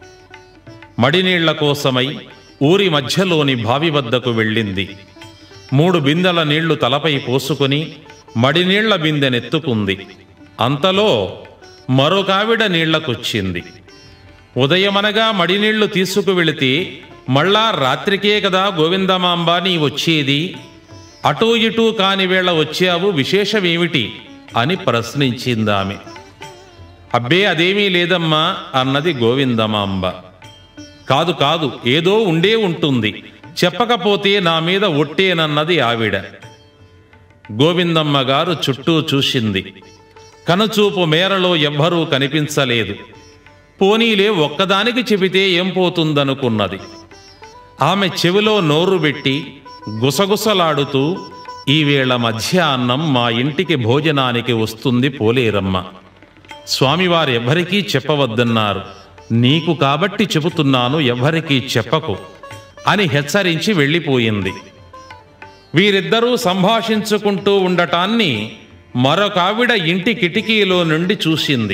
Speaker 1: మడినీళ్ల కోసమై ఊరి మధ్యలోని బావి వద్దకు వెళ్ళింది మూడు బిందెల నీళ్లు తలపై పోసుకుని మడినీళ్ల బిందెనెత్తుకుంది అంతలో మరొకావిడ నీళ్లకొచ్చింది ఉదయమనగా మడినీళ్లు తీసుకువెళితే మళ్ళా రాత్రికే కదా గోవిందమాంబ నీ వచ్చేది అటూ ఇటూ కాని వేళ వచ్చావు విశేషమేమిటి అని ప్రశ్నించిందామె అబ్బే అదేమీ లేదమ్మా అన్నది గోవిందమాంబ కాదు కాదు ఏదో ఉండే ఉంటుంది చెప్పకపోతే నా మీద ఒట్టేనన్నది ఆవిడ గోవిందమ్మ గారు చుట్టూ చూసింది కనుచూపు మేరలో ఎవ్వరూ కనిపించలేదు పోనీలే ఒక్కదానికి చెబితే ఏం పోతుందనుకున్నది ఆమె చెవిలో నోరు పెట్టి గుసగుసలాడుతూ ఈవేళ మధ్యాహ్నం మా ఇంటికి భోజనానికి వస్తుంది పోలేరమ్మ స్వామివారు ఎవ్వరికీ చెప్పవద్దన్నారు నీకు కాబట్టి చెబుతున్నాను ఎవ్వరికీ చెప్పకు అని హెచ్చరించి వెళ్ళిపోయింది వీరిద్దరూ సంభాషించుకుంటూ ఉండటాన్ని మరొకావిడ ఇంటి కిటికీలో నుండి చూసింది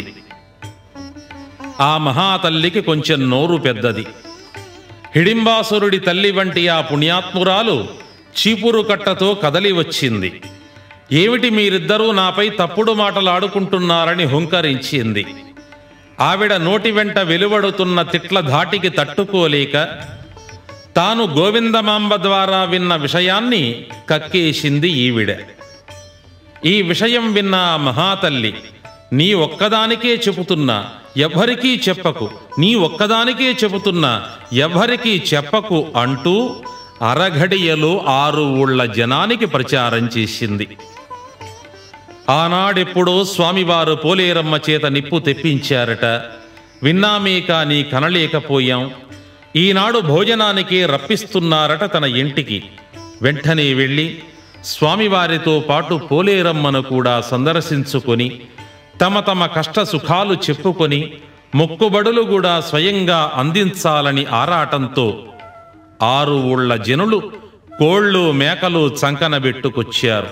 Speaker 1: ఆ మహాతల్లికి కొంచెం నోరు పెద్దది హిడింబాసురుడి తల్లి వంటి ఆ పుణ్యాత్మురాలు చీపురు కట్టతో కదలి వచ్చింది ఏమిటి మీరిద్దరూ నాపై తప్పుడు మాటలాడుకుంటున్నారని హుంకరించింది ఆవిడ నోటి వెంట వెలువడుతున్న తిట్ల ధాటికి తట్టుకోలేక తాను గోవిందమాంబ ద్వారా విన్న విషయాన్ని కక్కేసింది ఈవిడ ఈ విషయం విన్న ఆ మహాతల్లి నీ ఒక్కదానికే చెబుతున్నా ఎవ్వరికీ చెప్పకు నీ ఒక్కదానికే చెబుతున్నా ఎవ్వరికీ చెప్పకు అంటూ అరఘడియలో ఆరు ఊళ్ళ జనానికి ప్రచారం చేసింది ఆనాడెప్పుడో స్వామివారు పోలేరమ్మ చేత నిప్పు తెప్పించారట విన్నామే కానీ కనలేకపోయాం ఈనాడు భోజనానికి రప్పిస్తున్నారట తన ఇంటికి వెంటనే వెళ్ళి స్వామివారితో పాటు పోలేరమ్మను కూడా సందర్శించుకొని తమ తమ కష్ట సుఖాలు చెప్పుకొని మొక్కుబడులు కూడా స్వయంగా అందించాలని ఆరాటంతో ఆరు ఊళ్ళ జనులు కోళ్ళు మేకలు చంకనబెట్టుకొచ్చారు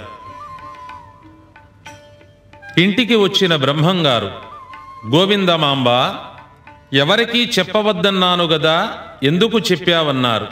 Speaker 1: ఇంటికి వచ్చిన బ్రహ్మంగారు గోవిందమాంబ ఎవరికీ చెప్పవద్దన్నాను గదా ఎందుకు చెప్పావన్నారు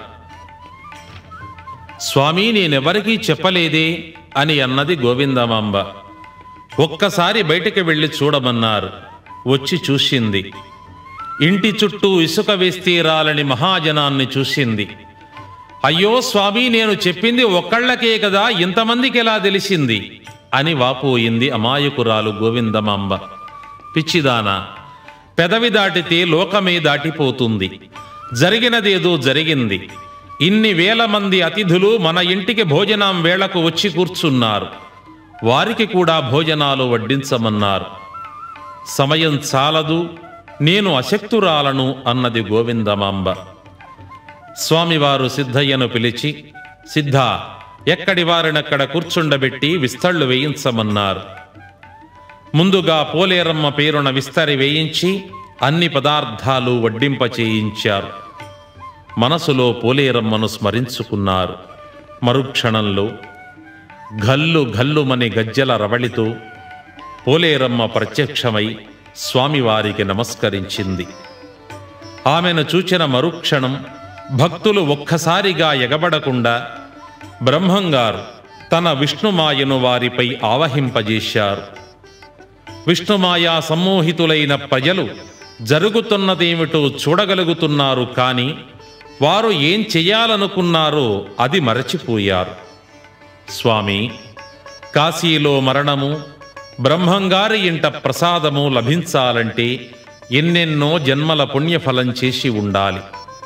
Speaker 1: స్వామి నేనెవరికీ చెప్పలేదే అని అన్నది గోవిందమాంబ ఒక్కసారి బయటికి వెళ్ళి చూడమన్నారు వచ్చి చూసింది ఇంటి చుట్టూ ఇసుక వేస్తే రాలని మహాజనాన్ని చూసింది అయ్యో స్వామి నేను చెప్పింది ఒక్కళ్ళకే కదా ఇంతమందికి ఎలా తెలిసింది అని వాపోయింది అమాయకురాలు గోవిందమాంబ పిచ్చిదానా పెదవి దాటితే లోకమే దాటిపోతుంది జరిగినదేదో జరిగింది ఇన్ని వేల మంది అతిథులు మన ఇంటికి భోజనం వేళకు వచ్చి కూర్చున్నారు వారికి కూడా భోజనాలు వడ్డించమన్నారు సమయం చాలదు నేను అశక్తురాలను అన్నది గోవిందమాంబ స్వామివారు సిద్ధయ్యను పిలిచి సిద్ధ ఎక్కడి వారినక్కడ కూర్చుండబెట్టి విస్తళ్ళు వేయించమన్నారు ముందుగా పోలేరమ్మ పేరున విస్తరి వేయించి అన్ని పదార్థాలు వడ్డింప చేయించారు మనసులో పోలేరమ్మను స్మరించుకున్నారు మరుక్షణంలో గల్లు గల్లుమని గజ్జల రవళితో పోలేరమ్మ ప్రత్యక్షమై స్వామివారికి నమస్కరించింది ఆమెను చూచిన మరుక్షణం భక్తులు ఒక్కసారిగా ఎగబడకుండా బ్రహ్మంగారు తన విష్ణుమాయను వారిపై ఆవహింపజేశారు విష్ణుమాయా సమ్మోహితులైన ప్రజలు జరుగుతున్నదేమిటో చూడగలుగుతున్నారు కానీ వారు ఏం చెయ్యాలనుకున్నారో అది మరచిపోయారు స్వామి కాశీలో మరణము బ్రహ్మంగారి ఇంట ప్రసాదము లభించాలంటే ఎన్నెన్నో జన్మల పుణ్యఫలం చేసి ఉండాలి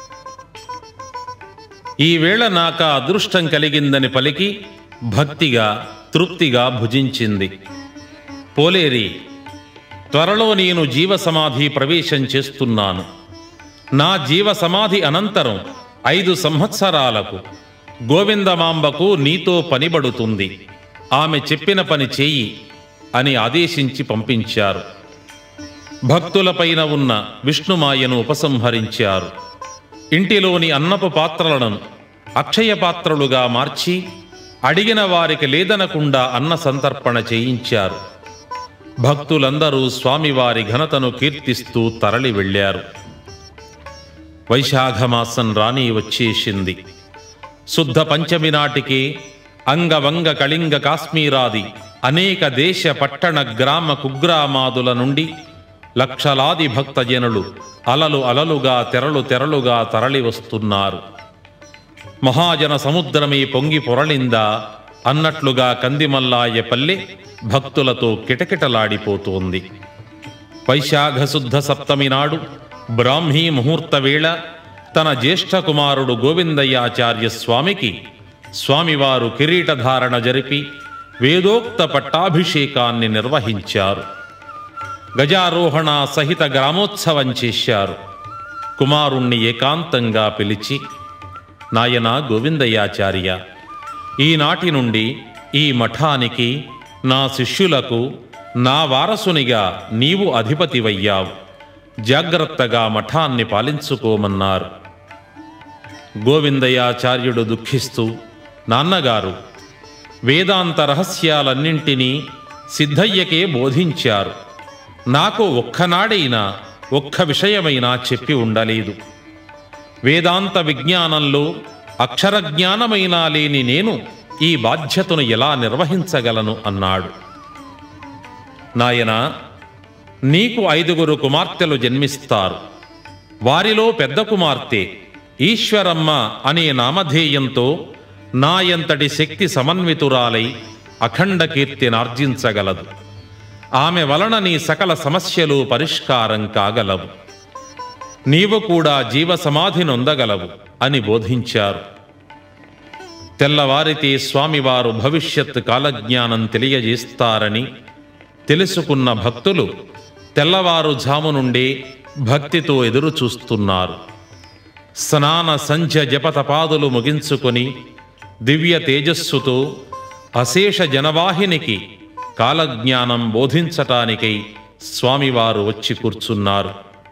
Speaker 1: ఈవేళ నాక అదృష్టం కలిగిందని పలికి భక్తిగా తృప్తిగా భుజించింది పోలేరి త్వరలో నేను జీవ సమాధి ప్రవేశం చేస్తున్నాను నా జీవ సమాధి అనంతరం ఐదు సంవత్సరాలకు గోవిందమాంబకు నీతో పనిబడుతుంది ఆమె చెప్పిన పని చేయి అని ఆదేశించి పంపించారు భక్తులపైన ఉన్న విష్ణుమాయను ఉపసంహరించారు ఇంటిలోని అన్నపు పాత్రలను అక్షయ పాత్రలుగా మార్చి అడిగిన వారికి లేదనకుండా అన్న సంతర్పణ చేయించారు భక్తులందరూ స్వామివారి ఘనతను కీర్తిస్తూ తరలి వెళ్ళారు వైశాఖమాసం రాని వచ్చేసింది శుద్ధ పంచమి నాటికి అంగవంగ కళింగ కాశ్మీరాది అనేక దేశ పట్టణ గ్రామ కుగ్రామాదుల నుండి లక్షలాది భక్తజనులు అలలు అలలుగా తెరలు తెరలుగా తరలి వస్తున్నారు మహాజన సముద్రమే పొంగి పొరలిందా అన్నట్లుగా కందిమల్లాయ పల్లె భక్తులతో కిటకిటలాడిపోతోంది వైశాఖ శుద్ధ సప్తమి నాడు బ్రాహ్మీ ముహూర్త వేళ తన జ్యేష్ఠ కుమారుడు గోవిందయ్యాచార్య స్వామికి స్వామివారు కిరీటధారణ జరిపి వేదోక్త పట్టాభిషేకాన్ని నిర్వహించారు గజారోహణ సహిత గ్రామోత్సవం చేశారు కుమారుణ్ణి ఏకాంతంగా పిలిచి నాయన గోవిందయ్యాచార్య ఈనాటి నుండి ఈ మఠానికి నా శిష్యులకు నా వారసునిగా నీవు అధిపతివయ్యావు జాగ్రత్తగా మఠాన్ని పాలించుకోమన్నారు గోవిందయాచార్యుడు దుఃఖిస్తూ నాన్నగారు వేదాంత రహస్యాలన్నింటినీ సిద్ధయ్యకే బోధించారు నాకు ఒక్కనాడైనా ఒక్క విషయమైనా చెప్పి ఉండలేదు వేదాంత విజ్ఞానంలో అక్షర జ్ఞానమైనా లేని నేను ఈ బాధ్యతను ఎలా నిర్వహించగలను అన్నాడు నాయనా నీకు ఐదుగురు కుమార్తెలు జన్మిస్తారు వారిలో పెద్ద కుమార్తె ఈశ్వరమ్మ అనే నామధేయంతో నాయంతటి శక్తి సమన్వితురాలై అఖండ కీర్తినార్జించగలదు ఆమె వలన నీ సకల సమస్యలు పరిష్కారం కాగలవు నీవు కూడా జీవ సమాధి నొందగలవు అని బోధించారు తెల్లవారితే స్వామివారు భవిష్యత్ కాలజ్ఞానం తెలియజేస్తారని తెలుసుకున్న భక్తులు తెల్లవారుజాము నుండే భక్తితో ఎదురు చూస్తున్నారు స్నాన సంధ్య జపతపాదులు ముగించుకొని దివ్య తేజస్సుతో అశేష జనవాహినికి కాలజ్ఞానం బోధించటానికై స్వామివారు వచ్చి కూర్చున్నారు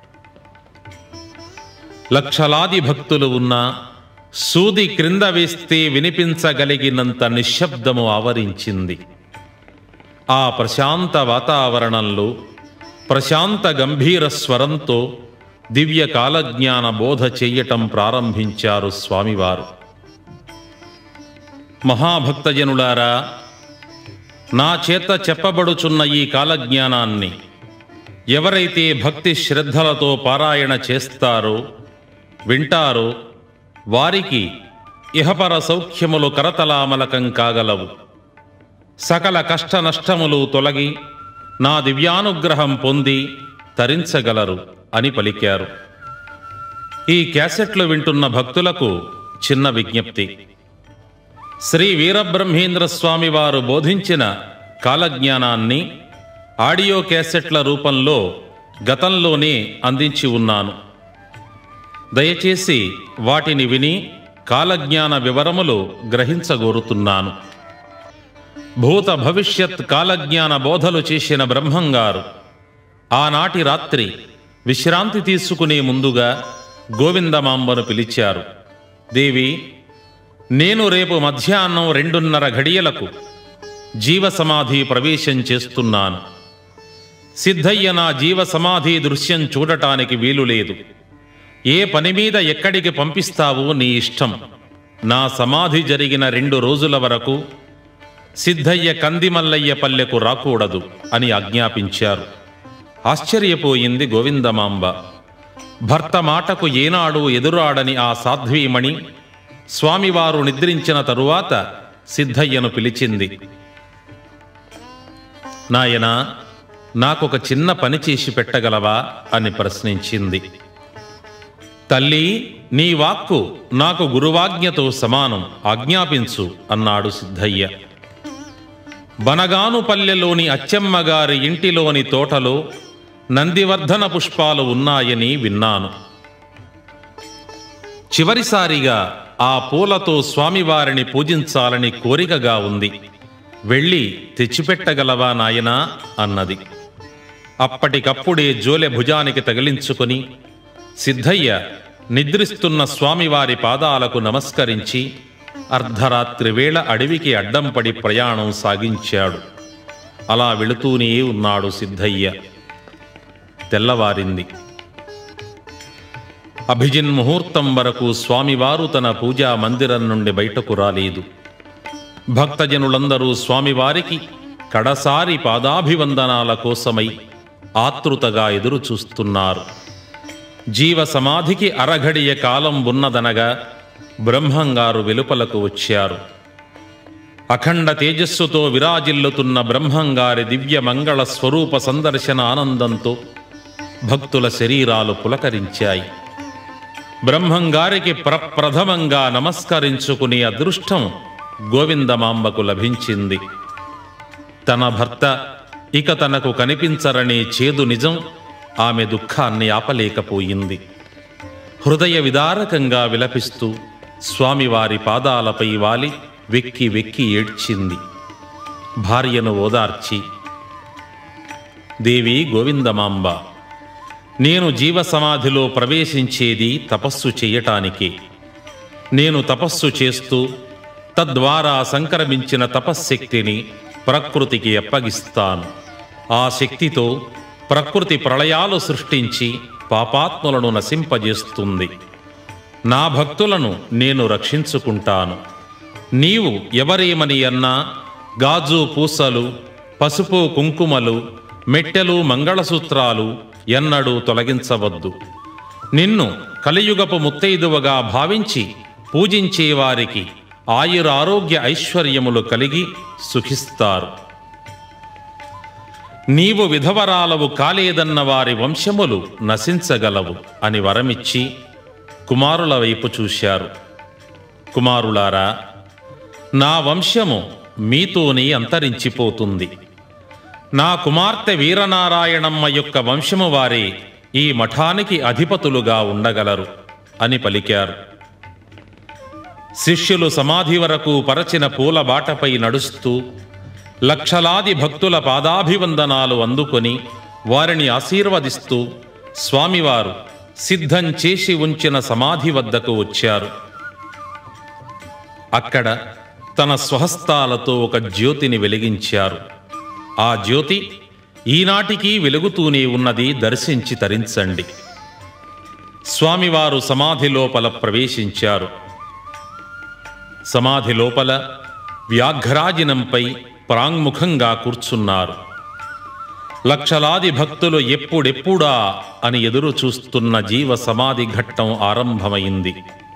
Speaker 1: లక్షలాది భక్తులు ఉన్నా సూది క్రింద వేస్తే వినిపించగలిగినంత నిశ్శబ్దము ఆవరించింది ఆ ప్రశాంత వాతావరణంలో ప్రశాంత గంభీర స్వరంతో దివ్య కాలజ్ఞాన బోధ చెయ్యటం ప్రారంభించారు స్వామివారు మహాభక్తజనులారా నా చేత చెప్పబడుచున్న ఈ కాలజ్ఞానాన్ని ఎవరైతే భక్తి శ్రద్ధలతో పారాయణ చేస్తారో వింటారో వారికి ఇహపర సౌఖ్యములు కరతలామలకం కాగలవు సకల కష్ట నష్టములు తొలగి నా దివ్యానుగ్రహం పొంది తరించగలరు అని పలికారు ఈ క్యాసెట్లు వింటున్న భక్తులకు చిన్న విజ్ఞప్తి శ్రీ వీరబ్రహ్మేంద్ర స్వామి వారు బోధించిన కాలజ్ఞానాన్ని ఆడియో క్యాసెట్ల రూపంలో గతంలోనే అందించి ఉన్నాను దయచేసి వాటిని విని కాలజ్ఞాన వివరములు గ్రహించగోరుతున్నాను భూత భవిష్యత్ కాలజ్ఞాన బోధలు చేసిన బ్రహ్మంగారు ఆనాటి రాత్రి విశ్రాంతి తీసుకునే ముందుగా గోవిందమాంబను పిలిచారు దేవి నేను రేపు మధ్యాహ్నం రెండున్నర ఘడియలకు జీవ సమాధి ప్రవేశం చేస్తున్నాను సిద్ధయ్య నా జీవ సమాధి దృశ్యం చూడటానికి వీలు లేదు ఏ పని మీద ఎక్కడికి పంపిస్తావో నీ ఇష్టం నా సమాధి జరిగిన రెండు రోజుల వరకు సిద్ధయ్య కందిమల్లయ్య పల్లెకు రాకూడదు అని ఆజ్ఞాపించారు ఆశ్చర్యపోయింది గోవిందమాంబ భర్త మాటకు ఏనాడు ఎదురాడని ఆ సాధ్వీమణి స్వామివారు నిద్రించిన తరువాత సిద్ధయ్యను పిలిచింది నాయనా నాకొక చిన్న పని చేసి పెట్టగలవా అని ప్రశ్నించింది తల్లి నీ వాక్కు నాకు గురువాజ్ఞతో సమానం ఆజ్ఞాపించు అన్నాడు సిద్ధయ్య బనగానుపల్లెలోని అచ్చమ్మగారి ఇంటిలోని తోటలో నందివర్ధన పుష్పాలు ఉన్నాయని విన్నాను చివరిసారిగా ఆ పూలతో స్వామివారిని పూజించాలని కోరికగా ఉంది వెళ్ళి తెచ్చిపెట్టగలవా నాయనా అన్నది అప్పటికప్పుడే జోలె భుజానికి తగిలించుకొని సిద్ధయ్య నిద్రిస్తున్న స్వామివారి పాదాలకు నమస్కరించి అర్ధరాత్రి వేళ అడవికి అడ్డం పడి ప్రయాణం సాగించాడు అలా వెళుతూనే ఉన్నాడు సిద్ధయ్య తెల్లవారింది అభిజిన్ ముహూర్తం వరకు స్వామివారు తన పూజా మందిరం నుండి బయటకు రాలేదు భక్తజనులందరూ స్వామివారికి కడసారి పాదాభివందనాల కోసమై ఆతృతగా ఎదురు చూస్తున్నారు జీవ సమాధికి అరఘడియ కాలం ఉన్నదనగా బ్రహ్మంగారు వెలుపలకు వచ్చారు అఖండ తేజస్సుతో విరాజిల్లుతున్న బ్రహ్మంగారి దివ్య మంగళ స్వరూప సందర్శన ఆనందంతో భక్తుల శరీరాలు పులకరించాయి బ్రహ్మంగారికి ప్రప్రథమంగా నమస్కరించుకునే అదృష్టం గోవిందమాంబకు లభించింది తన భర్త ఇక తనకు కనిపించరనే చేదు నిజం ఆమె దుఃఖాన్ని ఆపలేకపోయింది హృదయ విదారకంగా విలపిస్తూ స్వామివారి పాదాలపై వాలి వెక్కి వెక్కి ఏడ్చింది భార్యను ఓదార్చి దేవి గోవిందమాంబ నేను జీవ సమాధిలో ప్రవేశించేది తపస్సు చేయటానికే నేను తపస్సు చేస్తూ తద్వారా సంక్రమించిన తపశ్శక్తిని ప్రకృతికి అప్పగిస్తాను ఆ శక్తితో ప్రకృతి ప్రళయాలు సృష్టించి పాపాత్ములను నశింపజేస్తుంది నా భక్తులను నేను రక్షించుకుంటాను నీవు ఎవరేమని అన్నా గాజు పూసలు పసుపు కుంకుమలు మెట్టెలు మంగళసూత్రాలు ఎన్నడూ తొలగించవద్దు నిన్ను కలియుగపు ముత్తైదువగా భావించి పూజించే వారికి ఆయురారోగ్య ఐశ్వర్యములు కలిగి సుఖిస్తారు నీవు విధవరాలవు కాలేదన్న వారి వంశములు నశించగలవు అని వరమిచ్చి కుమారుల వైపు చూశారు కుమారులారా నా వంశము మీతోనే అంతరించిపోతుంది నా కుమార్తె వీరనారాయణమ్మ యొక్క వంశము వారే ఈ మఠానికి అధిపతులుగా ఉండగలరు అని పలికారు శిష్యులు సమాధి వరకు పరచిన పూల బాటపై నడుస్తూ లక్షలాది భక్తుల పాదాభివందనాలు అందుకొని వారిని ఆశీర్వదిస్తూ స్వామివారు సిద్ధం చేసి ఉంచిన సమాధి వద్దకు వచ్చారు అక్కడ తన స్వహస్తాలతో ఒక జ్యోతిని వెలిగించారు ఆ జ్యోతి ఈనాటికి వెలుగుతూనే ఉన్నది దర్శించి తరించండి స్వామివారు సమాధి లోపల ప్రవేశించారు సమాధి లోపల వ్యాఘ్రాజినంపై ప్రాంగ్ముఖంగా కూర్చున్నారు లక్షలాది భక్తులు ఎప్పుడెప్పుడా అని ఎదురు చూస్తున్న జీవ సమాధి ఘట్టం ఆరంభమైంది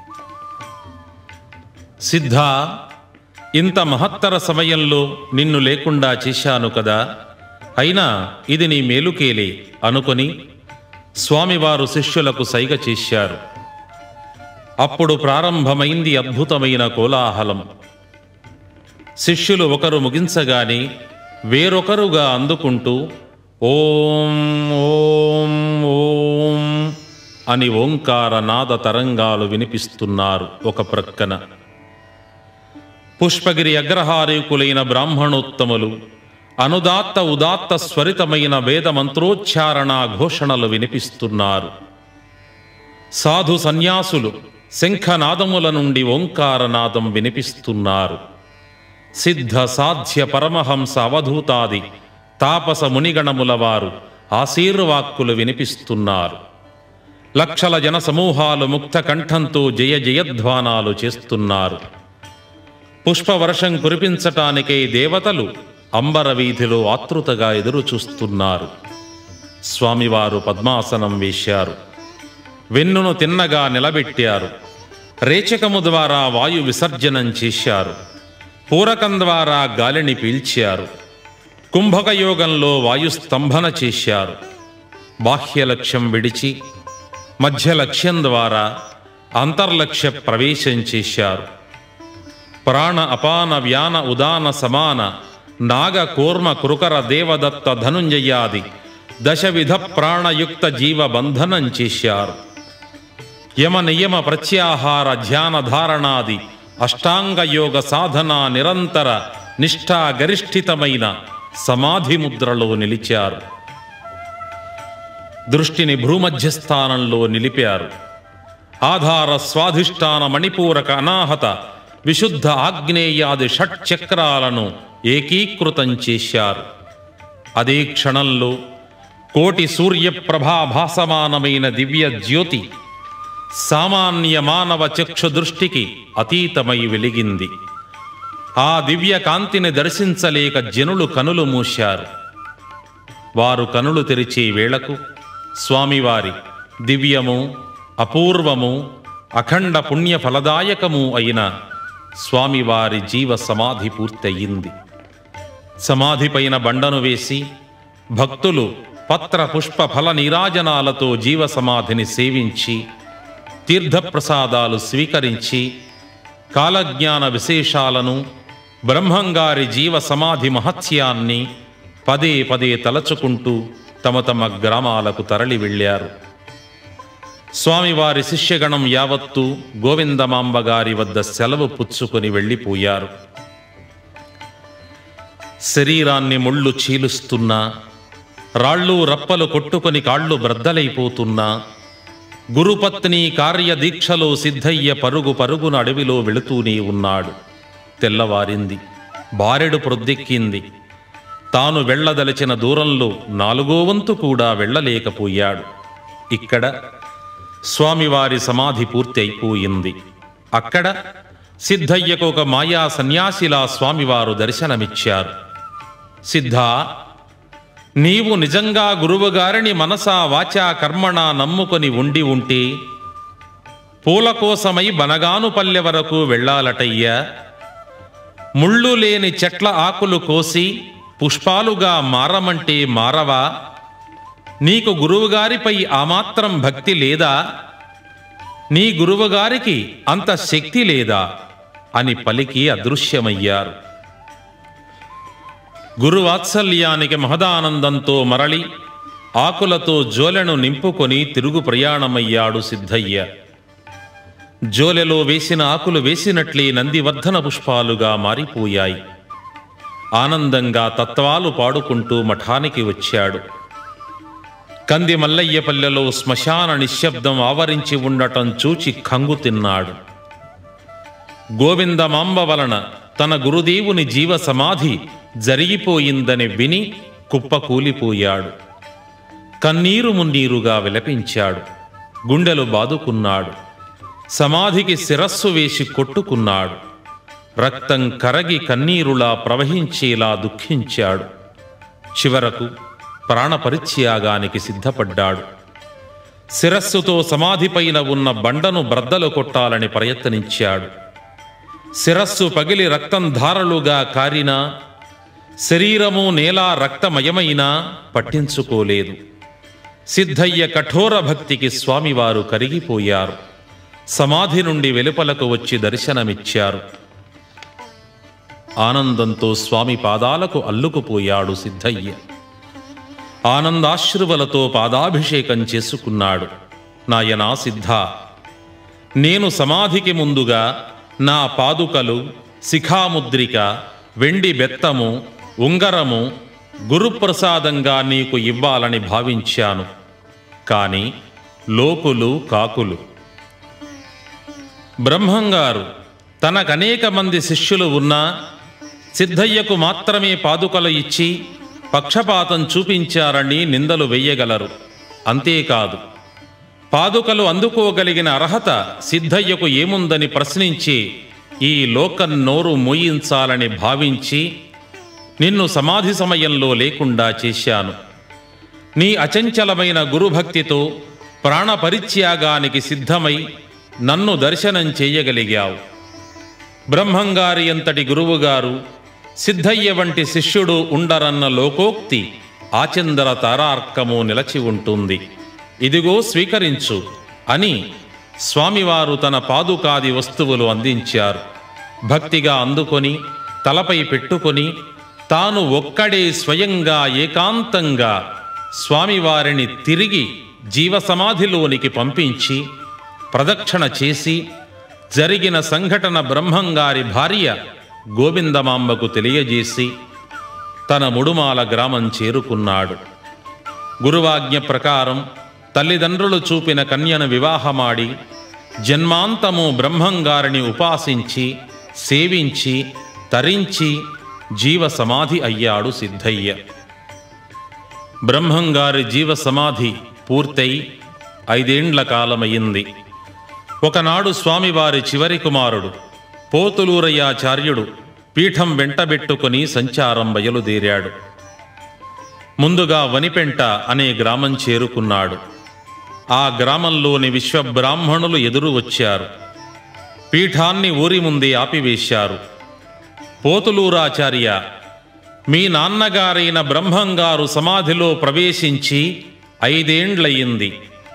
Speaker 1: సిద్ధ ఇంత మహత్తర సమయంలో నిన్ను లేకుండా చేశాను కదా అయినా ఇది నీ మేలుకేలే అనుకొని స్వామివారు శిష్యులకు సైగ చేశారు అప్పుడు ప్రారంభమైంది అద్భుతమైన కోలాహలం శిష్యులు ఒకరు ముగించగానే వేరొకరుగా అందుకుంటూ ఓం ఓం ఓం అని ఓంకార నాద తరంగాలు వినిపిస్తున్నారు ఒక ప్రక్కన పుష్పగిరి అగ్రహారీకులైన బ్రాహ్మణోత్తములు అనుదాత్త ఉదాత్త స్వరితమైన వేద మంత్రోచ్చారణ ఘోషణలు వినిపిస్తున్నారు సాధు సన్యాసులు శంఖనాదముల నుండి ఓంకారనాదం వినిపిస్తున్నారు సిద్ధ సాధ్య పరమహంస అవధూతాది తాపస మునిగణముల వారు ఆశీర్వాక్కులు వినిపిస్తున్నారు లక్షల జన సమూహాలు ముక్త కంఠంతో జయ జయధ్వానాలు చేస్తున్నారు పుష్పవర్షం కురిపించటానికై దేవతలు అంబర వీధిలో ఆతృతగా ఎదురు చూస్తున్నారు స్వామివారు పద్మాసనం వేశారు వెన్నును తిన్నగా నిలబెట్టారు రేచకము ద్వారా వాయు విసర్జనం చేశారు పూరకం ద్వారా గాలిని పీల్చారు కుంభక యోగంలో వాయుస్తంభన చేశారు బాహ్య లక్ష్యం విడిచి మధ్య లక్ష్యం ద్వారా అంతర్లక్ష్య ప్రవేశం చేశారు ప్రాణ అపాన వ్యాన ఉదాన సమాన నాగ కూర్మ కృకర దేవదత్త ధనుంజయాది దశవిధ ప్రాణయుక్త జీవ బంధనం చేశారు యమ నియమ ప్రత్యాహార ధ్యాన ధారణాది అష్టాంగ యోగ సాధన నిరంతర నిష్ఠా గరిష్ఠితమైన సమాధి ముద్రలో నిలిచారు దృష్టిని భ్రూమధ్యస్థానంలో నిలిపారు ఆధార స్వాధిష్టాన మణిపూరక అనాహత విశుద్ధ ఆగ్నేయాది షట్ చక్రాలను ఏకీకృతం చేశారు అదే క్షణంలో కోటి సూర్యప్రభాభాసమానమైన దివ్య జ్యోతి సామాన్య మానవ చక్షు దృష్టికి అతీతమై వెలిగింది ఆ దివ్య కాంతిని దర్శించలేక జనులు కనులు మూశారు వారు కనులు తెరిచే వేళకు స్వామివారి దివ్యము అపూర్వము అఖండ పుణ్య ఫలదాయకము అయిన స్వామివారి జీవ సమాధి పూర్తయింది సమాధిపైన బండను వేసి భక్తులు పత్ర పుష్ప ఫల నీరాజనాలతో జీవ సమాధిని సేవించి తీర్థప్రసాదాలు స్వీకరించి కాలజ్ఞాన విశేషాలను బ్రహ్మంగారి జీవ సమాధి మహత్యాన్ని పదే పదే తలచుకుంటూ తమ తమ గ్రామాలకు తరలి వెళ్ళారు స్వామివారి శిష్యగణం యావత్తు గోవిందమాంబ గారి వద్ద సెలవు పుచ్చుకొని వెళ్ళిపోయారు శరీరాన్ని ముళ్ళు చీలుస్తున్నా రాళ్ళు రప్పలు కొట్టుకొని కాళ్ళు బ్రద్దలైపోతున్నా గురుపత్ని కార్యదీక్షలో సిద్ధయ్య పరుగు పరుగున అడవిలో వెళుతూనే ఉన్నాడు తెల్లవారింది బారెడు ప్రొద్దెక్కింది తాను వెళ్ళదలిచిన దూరంలో నాలుగో వంతు కూడా వెళ్ళలేకపోయాడు ఇక్కడ స్వామివారి సమాధి పూర్తి అయిపోయింది అక్కడ సిద్ధయ్యకు ఒక మాయా సన్యాసిలా స్వామివారు దర్శనమిచ్చారు సిద్ధా నీవు నిజంగా గురువుగారిని మనసా వాచా కర్మణ నమ్ముకొని ఉండి ఉంటే పూల కోసమై బనగానుపల్లె వరకు వెళ్ళాలటయ్యా ముళ్ళు లేని చెట్ల ఆకులు కోసి పుష్పాలుగా మారమంటే మారవా నీకు గురువుగారిపై ఆ మాత్రం భక్తి లేదా నీ గురువుగారికి అంత శక్తి లేదా అని పలికి అదృశ్యమయ్యారు గురువాత్సల్యానికి మహదానందంతో మరలి ఆకులతో జోలెను నింపుకొని తిరుగు ప్రయాణమయ్యాడు సిద్ధయ్య జోలెలో వేసిన ఆకులు వేసినట్లే నందివర్ధన పుష్పాలుగా మారిపోయాయి ఆనందంగా తత్వాలు పాడుకుంటూ మఠానికి వచ్చాడు కంది మల్లయ్యపల్లెలో శ్మశాన నిశ్శబ్దం ఆవరించి ఉండటం చూచి కంగు తిన్నాడు గోవిందమాంబ వలన తన గురుదేవుని జీవ సమాధి జరిగిపోయిందని విని కుప్పకూలిపోయాడు కన్నీరు మున్నీరుగా విలపించాడు గుండెలు బాదుకున్నాడు సమాధికి శిరస్సు వేసి కొట్టుకున్నాడు రక్తం కరగి కన్నీరులా ప్రవహించేలా దుఃఖించాడు చివరకు ప్రాణపరిత్యాగానికి సిద్ధపడ్డాడు శిరస్సుతో సమాధిపైన ఉన్న బండను బ్రద్దలు కొట్టాలని ప్రయత్నించాడు శిరస్సు పగిలి రక్తం ధారలుగా కారినా శరీరము నేల రక్తమయమైనా పట్టించుకోలేదు సిద్ధయ్య కఠోర భక్తికి స్వామివారు కరిగిపోయారు సమాధి నుండి వెలుపలకు వచ్చి దర్శనమిచ్చారు ఆనందంతో స్వామి పాదాలకు అల్లుకుపోయాడు సిద్ధయ్య ఆనందాశ్రువులతో పాదాభిషేకం చేసుకున్నాడు నాయనా సిద్ధ నేను సమాధికి ముందుగా నా పాదుకలు శిఖాముద్రిక వెండి బెత్తము ఉంగరము గురుప్రసాదంగా నీకు ఇవ్వాలని భావించాను కానీ లోకులు కాకులు బ్రహ్మంగారు తనకనేక మంది శిష్యులు ఉన్నా సిద్ధయ్యకు మాత్రమే పాదుకలు ఇచ్చి పక్షపాతం చూపించారని నిందలు వెయ్యగలరు అంతేకాదు పాదుకలు అందుకోగలిగిన అర్హత సిద్ధయ్యకు ఏముందని ప్రశ్నించి ఈ లోకం నోరు మోయించాలని భావించి నిన్ను సమాధి సమయంలో లేకుండా చేశాను నీ అచంచలమైన గురుభక్తితో ప్రాణపరిత్యాగానికి సిద్ధమై నన్ను దర్శనం చేయగలిగావు బ్రహ్మంగారి అంతటి గురువుగారు సిద్ధయ్య వంటి శిష్యుడు ఉండరన్న లోకోక్తి ఆచందర తారార్కము నిలచి ఉంటుంది ఇదిగో స్వీకరించు అని స్వామివారు తన పాదుకాది వస్తువులు అందించారు భక్తిగా అందుకొని తలపై పెట్టుకొని తాను ఒక్కడే స్వయంగా ఏకాంతంగా స్వామివారిని తిరిగి జీవసమాధిలోనికి పంపించి ప్రదక్షిణ చేసి జరిగిన సంఘటన బ్రహ్మంగారి భార్య గోవిందమాంబకు తెలియజేసి తన ముడుమాల గ్రామం చేరుకున్నాడు గురువాజ్ఞ ప్రకారం తల్లిదండ్రులు చూపిన కన్యను వివాహమాడి జన్మాంతము బ్రహ్మంగారిని ఉపాసించి సేవించి తరించి జీవ సమాధి అయ్యాడు సిద్ధయ్య బ్రహ్మంగారి జీవ సమాధి పూర్తయి ఐదేండ్ల కాలమయ్యింది ఒకనాడు స్వామివారి చివరి కుమారుడు పోతులూరయ్యాచార్యుడు పీఠం వెంటబెట్టుకుని సంచారం బయలుదేరాడు ముందుగా వనిపెంట అనే గ్రామం చేరుకున్నాడు ఆ గ్రామంలోని విశ్వబ్రాహ్మణులు ఎదురు వచ్చారు పీఠాన్ని ఊరి ముందే ఆపివేశారు పోతులూరాచార్య మీ నాన్నగారైన బ్రహ్మంగారు సమాధిలో ప్రవేశించి ఐదేండ్లయింది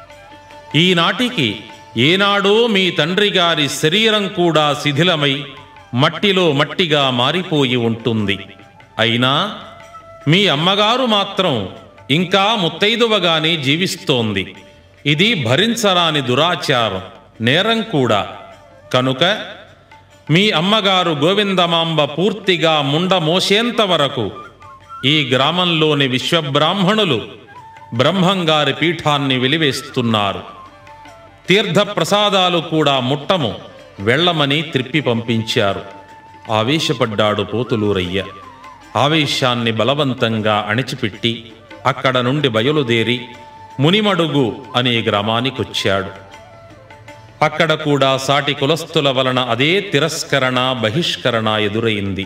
Speaker 1: ఈనాటికి ఏనాడో మీ తండ్రి గారి శరీరం కూడా శిథిలమై మట్టిలో మట్టిగా మారిపోయి ఉంటుంది అయినా మీ అమ్మగారు మాత్రం ఇంకా ముత్తైదువగానే జీవిస్తోంది ఇది భరించరాని దురాచారం నేరం కూడా కనుక మీ అమ్మగారు గోవిందమాంబ పూర్తిగా ముండ మోసేంత వరకు ఈ గ్రామంలోని విశ్వబ్రాహ్మణులు బ్రహ్మంగారి పీఠాన్ని వెలివేస్తున్నారు తీర్థ ప్రసాదాలు కూడా ముట్టము వెళ్ళమని త్రిప్పి పంపించారు ఆవేశపడ్డాడు పోతులూరయ్య ఆవేశాన్ని బలవంతంగా అణిచిపెట్టి అక్కడ నుండి బయలుదేరి మునిమడుగు అనే గ్రామానికొచ్చాడు అక్కడ కూడా సాటి కులస్తుల వలన అదే తిరస్కరణ బహిష్కరణ ఎదురైంది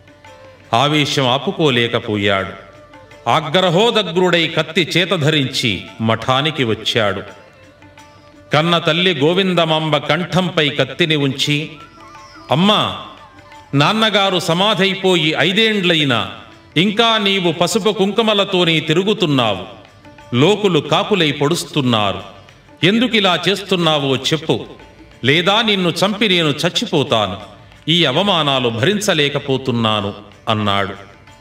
Speaker 1: ఆవేశం ఆపుకోలేకపోయాడు ఆగ్రహోదగ్రుడై కత్తి చేతధరించి మఠానికి వచ్చాడు కన్న తల్లి గోవిందమాంబ కంఠంపై కత్తిని ఉంచి అమ్మా నాన్నగారు సమాధైపోయి ఐదేండ్లైనా ఇంకా నీవు పసుపు కుంకుమలతోనే తిరుగుతున్నావు లోకులు కాపులై పొడుస్తున్నారు ఎందుకిలా చేస్తున్నావో చెప్పు లేదా నిన్ను చంపి నేను చచ్చిపోతాను ఈ అవమానాలు భరించలేకపోతున్నాను అన్నాడు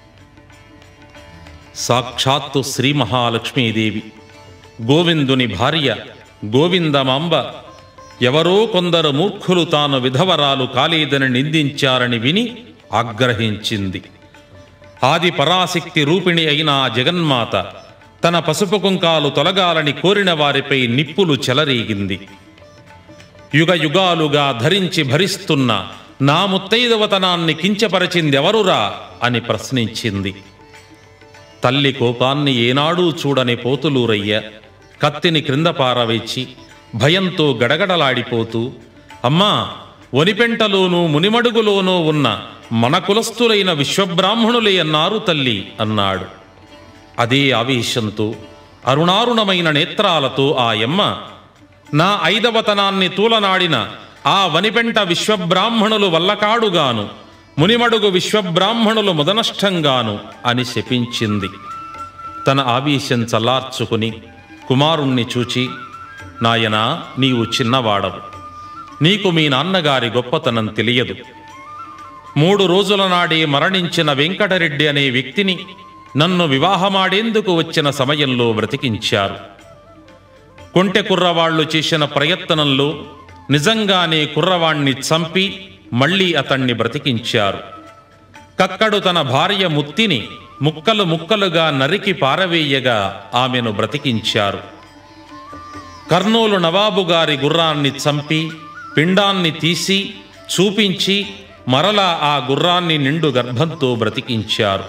Speaker 1: సాక్షాత్తు శ్రీ మహాలక్ష్మీదేవి గోవిందుని భార్య గోవిందమాంబ ఎవరో కొందరు మూర్ఖులు తాను విధవరాలు కాలేదని నిందించారని విని ఆగ్రహించింది ఆది పరాశక్తి రూపిణి అయిన ఆ జగన్మాత తన పసుపు కుంకాలు తొలగాలని కోరిన వారిపై నిప్పులు చెలరేగింది యుగ యుగాలుగా ధరించి భరిస్తున్న నా ముత్తైదవతనాన్ని కించపరచిందెవరురా అని ప్రశ్నించింది తల్లి కోపాన్ని ఏనాడూ చూడని పోతులూరయ్య కత్తిని క్రింద పారవేచి భయంతో గడగడలాడిపోతూ అమ్మా ఒనిపెంటలోనూ మునిమడుగులోనూ ఉన్న మన కులస్థులైన విశ్వబ్రాహ్మణులే అన్నారు తల్లి అన్నాడు అదే ఆవేశంతో అరుణారుణమైన నేత్రాలతో ఆ యమ్మ నా ఐదవతనాన్ని తూలనాడిన ఆ వనిపెంట విశ్వబ్రాహ్మణులు వల్లకాడుగాను మునిమడుగు విశ్వబ్రాహ్మణులు ముదనష్టంగాను అని శపించింది తన ఆవేశం చల్లార్చుకుని కుమారుణ్ణి చూచి నాయనా నీవు చిన్నవాడవు నీకు మీ నాన్నగారి గొప్పతనం తెలియదు మూడు రోజుల నాడే మరణించిన వెంకటరెడ్డి అనే వ్యక్తిని నన్ను వివాహమాడేందుకు వచ్చిన సమయంలో బ్రతికించారు కొంటె కుర్రవాళ్లు చేసిన ప్రయత్నంలో నిజంగానే కుర్రవాణ్ణి చంపి మళ్ళీ అతణ్ణి బ్రతికించారు కక్కడు తన భార్య ముత్తిని ముక్కలు ముక్కలుగా నరికి పారవేయగా ఆమెను బ్రతికించారు కర్నూలు నవాబు గారి గుర్రాన్ని చంపి పిండాన్ని తీసి చూపించి మరలా ఆ గుర్రాన్ని నిండు గర్భంతో బ్రతికించారు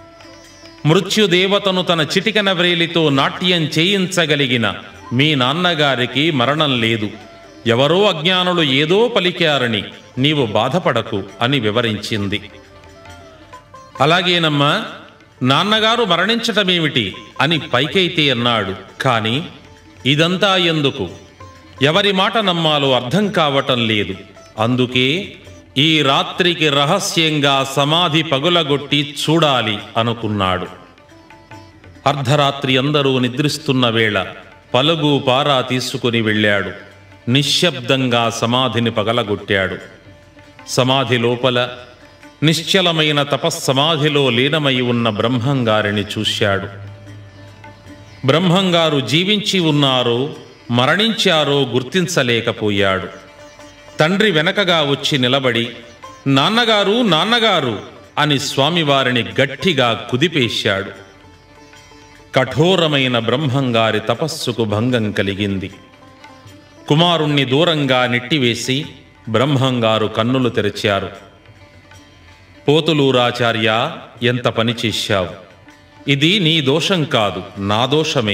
Speaker 1: మృత్యుదేవతను తన చిటికన వ్రేలితో నాట్యం చేయించగలిగిన మీ నాన్నగారికి మరణం లేదు ఎవరో అజ్ఞానులు ఏదో పలికారని నీవు బాధపడకు అని వివరించింది అలాగేనమ్మా నాన్నగారు మరణించటమేమిటి అని పైకైతే అన్నాడు కానీ ఇదంతా ఎందుకు ఎవరి మాట నమ్మాలో అర్థం కావటం లేదు అందుకే ఈ రాత్రికి రహస్యంగా సమాధి పగులగొట్టి చూడాలి అనుకున్నాడు అర్ధరాత్రి అందరూ నిద్రిస్తున్న వేళ పలుగు పారా తీసుకుని వెళ్ళాడు నిశ్శబ్దంగా సమాధిని పగలగొట్టాడు సమాధి లోపల నిశ్చలమైన తపస్సమాధిలో లీనమై ఉన్న బ్రహ్మంగారిని చూశాడు బ్రహ్మంగారు జీవించి ఉన్నారో మరణించారో గుర్తించలేకపోయాడు తండ్రి వెనకగా వచ్చి నిలబడి నాన్నగారు నాన్నగారు అని స్వామివారిని గట్టిగా కుదిపేశాడు కఠోరమైన బ్రహ్మంగారి తపస్సుకు భంగం కలిగింది కుమారుణ్ణి దూరంగా నెట్టివేసి బ్రహ్మంగారు కన్నులు తెరిచారు పోతులూరాచార్య ఎంత పని చేశావు ఇది నీ దోషం కాదు నా దోషమే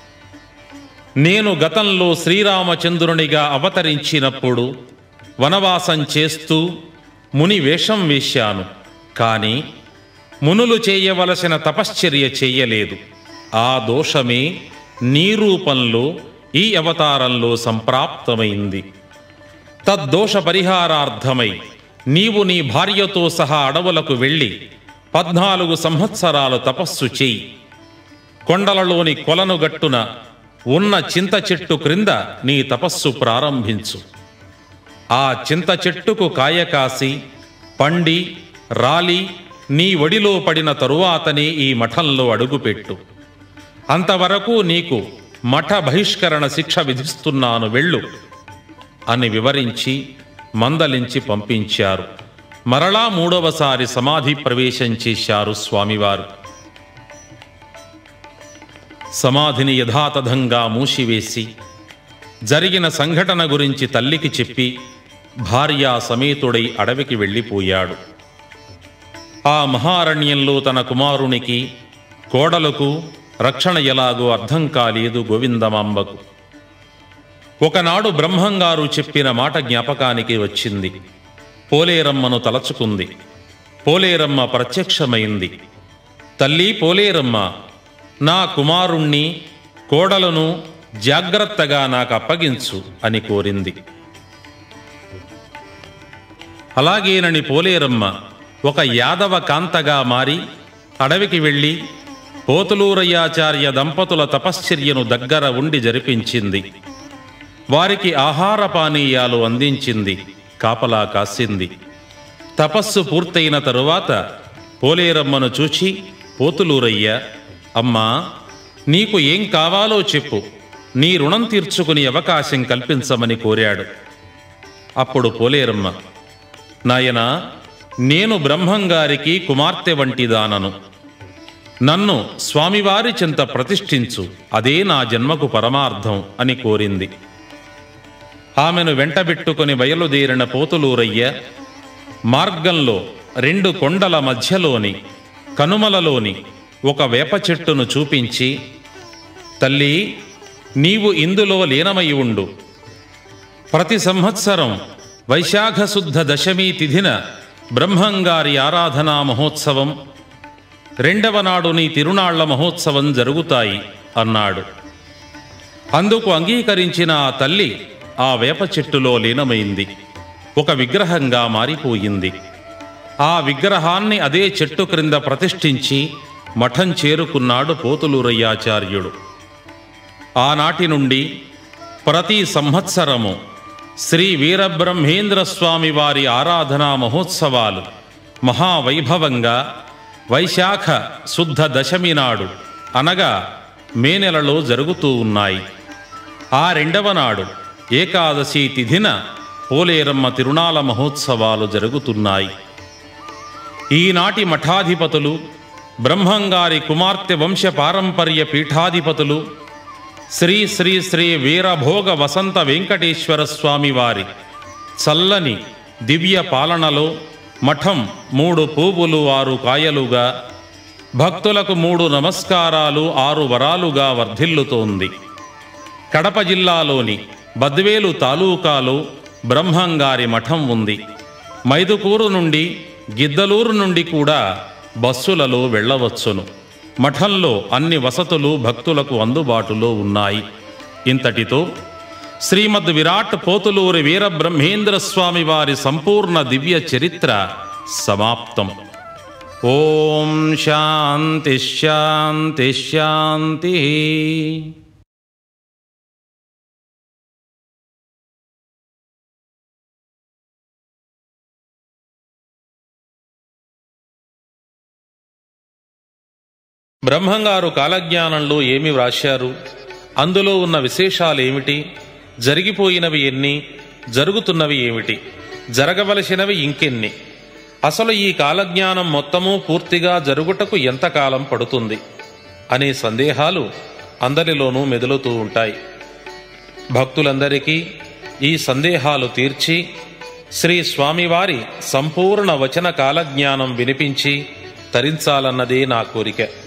Speaker 1: నేను గతంలో శ్రీరామచంద్రునిగా అవతరించినప్పుడు వనవాసం చేస్తూ ముని వేషం వేశాను కానీ మునులు చేయవలసిన తపశ్చర్య చెయ్యలేదు ఆ దోషమే నీ రూపంలో ఈ అవతారంలో సంప్రాప్తమైంది తద్దోష పరిహారార్థమై నీవు నీ భార్యతో సహా అడవులకు వెళ్ళి పద్నాలుగు సంవత్సరాలు తపస్సు చేయి కొండలలోని కొలను గట్టున ఉన్న చింత చెట్టు క్రింద నీ తపస్సు ప్రారంభించు ఆ చింత చెట్టుకు కాయ కాసి పండి రాలి నీ ఒడిలో పడిన తరువాతనే ఈ మఠంలో అడుగుపెట్టు అంతవరకు నీకు మఠ బహిష్కరణ శిక్ష విధిస్తున్నాను వెళ్ళు అని వివరించి మందలించి పంపించారు మరలా మూడవసారి సమాధి ప్రవేశం చేశారు స్వామివారు సమాధిని యథాతథంగా మూసివేసి జరిగిన సంఘటన గురించి తల్లికి చెప్పి భార్యా సమేతుడై అడవికి వెళ్ళిపోయాడు ఆ మహారణ్యంలో తన కుమారునికి కోడలకు రక్షణ ఎలాగో అర్థం కాలేదు గోవిందమాంబకు ఒకనాడు బ్రహ్మంగారు చెప్పిన మాట జ్ఞాపకానికి వచ్చింది పోలేరమ్మను తలచుకుంది పోలేరమ్మ ప్రత్యక్షమైంది తల్లి పోలేరమ్మ నా కుమారుణ్ణి కోడలను జాగ్రత్తగా నాకు అప్పగించు అని కోరింది అలాగేనని పోలేరమ్మ ఒక యాదవ కాంతగా మారి అడవికి వెళ్ళి పోతులూరయ్యాచార్య దంపతుల తపశ్చర్యను దగ్గర ఉండి జరిపించింది వారికి ఆహార పానీయాలు అందించింది కాపలా కాసింది తపస్సు పూర్తయిన తరువాత పోలేరమ్మను చూచి పోతులూరయ్య అమ్మా నీకు ఏం కావాలో చెప్పు నీ రుణం తీర్చుకుని అవకాశం కల్పించమని కోరాడు అప్పుడు పోలేరమ్మ నాయనా నేను బ్రహ్మంగారికి కుమార్తె వంటి దానను నన్ను స్వామివారి చెంత ప్రతిష్ఠించు అదే నా జన్మకు పరమార్థం అని కోరింది ఆమెను వెంటబెట్టుకుని బయలుదేరిన పోతులూరయ్య మార్గంలో రెండు కొండల మధ్యలోని కనుమలలోని ఒక వేప చెట్టును చూపించి తల్లి నీవు ఇందులో లీనమై ఉండు ప్రతి సంవత్సరం వైశాఖ శుద్ధ దశమి తిథిన బ్రహ్మంగారి ఆరాధనా మహోత్సవం రెండవ నాడు నీ తిరునాళ్ల మహోత్సవం జరుగుతాయి అన్నాడు అందుకు అంగీకరించిన ఆ తల్లి ఆ వేప చెట్టులో లీనమైంది ఒక విగ్రహంగా మారిపోయింది ఆ విగ్రహాన్ని అదే చెట్టు క్రింద ప్రతిష్ఠించి మఠం చేరుకున్నాడు పోతులూరయ్యాచార్యుడు ఆనాటి నుండి ప్రతి సంవత్సరము శ్రీ వీరబ్రహ్మేంద్ర స్వామి వారి ఆరాధనా మహోత్సవాలు మహావైభవంగా వైశాఖ శుద్ధ దశమి నాడు అనగా మే నెలలో జరుగుతూ ఉన్నాయి ఆ రెండవ నాడు ఏకాదశి తిథిన పోలేరమ్మ తిరునాళ మహోత్సవాలు జరుగుతున్నాయి ఈనాటి మఠాధిపతులు బ్రహ్మంగారి కుమార్తె వంశ పారంపర్య పీఠాధిపతులు శ్రీ శ్రీ శ్రీ వీరభోగ వసంత వెంకటేశ్వర స్వామి వారి చల్లని దివ్య పాలనలో మఠం మూడు పువ్వులు ఆరు కాయలుగా భక్తులకు మూడు నమస్కారాలు ఆరు వరాలుగా వర్ధిల్లుతోంది కడప జిల్లాలోని బద్వేలు తాలూకాలో బ్రహ్మంగారి మఠం ఉంది మైదుకూరు నుండి గిద్దలూరు నుండి కూడా బస్సులలో వెళ్ళవచ్చును మఠంలో అన్ని వసతులు భక్తులకు అందుబాటులో ఉన్నాయి ఇంతటితో శ్రీమద్ విరాట్ పోతులూరి వీరబ్రహ్మేంద్ర స్వామి వారి సంపూర్ణ దివ్య చరిత్ర సమాప్తం ఓం శాంతి శాంతి శాంతి బ్రహ్మంగారు కాలజ్ఞానంలో ఏమి వ్రాశారు అందులో ఉన్న విశేషాలు ఏమిటి జరిగిపోయినవి ఎన్ని జరుగుతున్నవి ఏమిటి జరగవలసినవి ఇంకెన్ని అసలు ఈ కాలజ్ఞానం మొత్తము పూర్తిగా జరుగుటకు ఎంతకాలం పడుతుంది అనే సందేహాలు అందరిలోనూ మెదులుతూ ఉంటాయి భక్తులందరికీ ఈ సందేహాలు తీర్చి శ్రీ స్వామివారి సంపూర్ణ వచన కాలజ్ఞానం వినిపించి తరించాలన్నదే నా కోరిక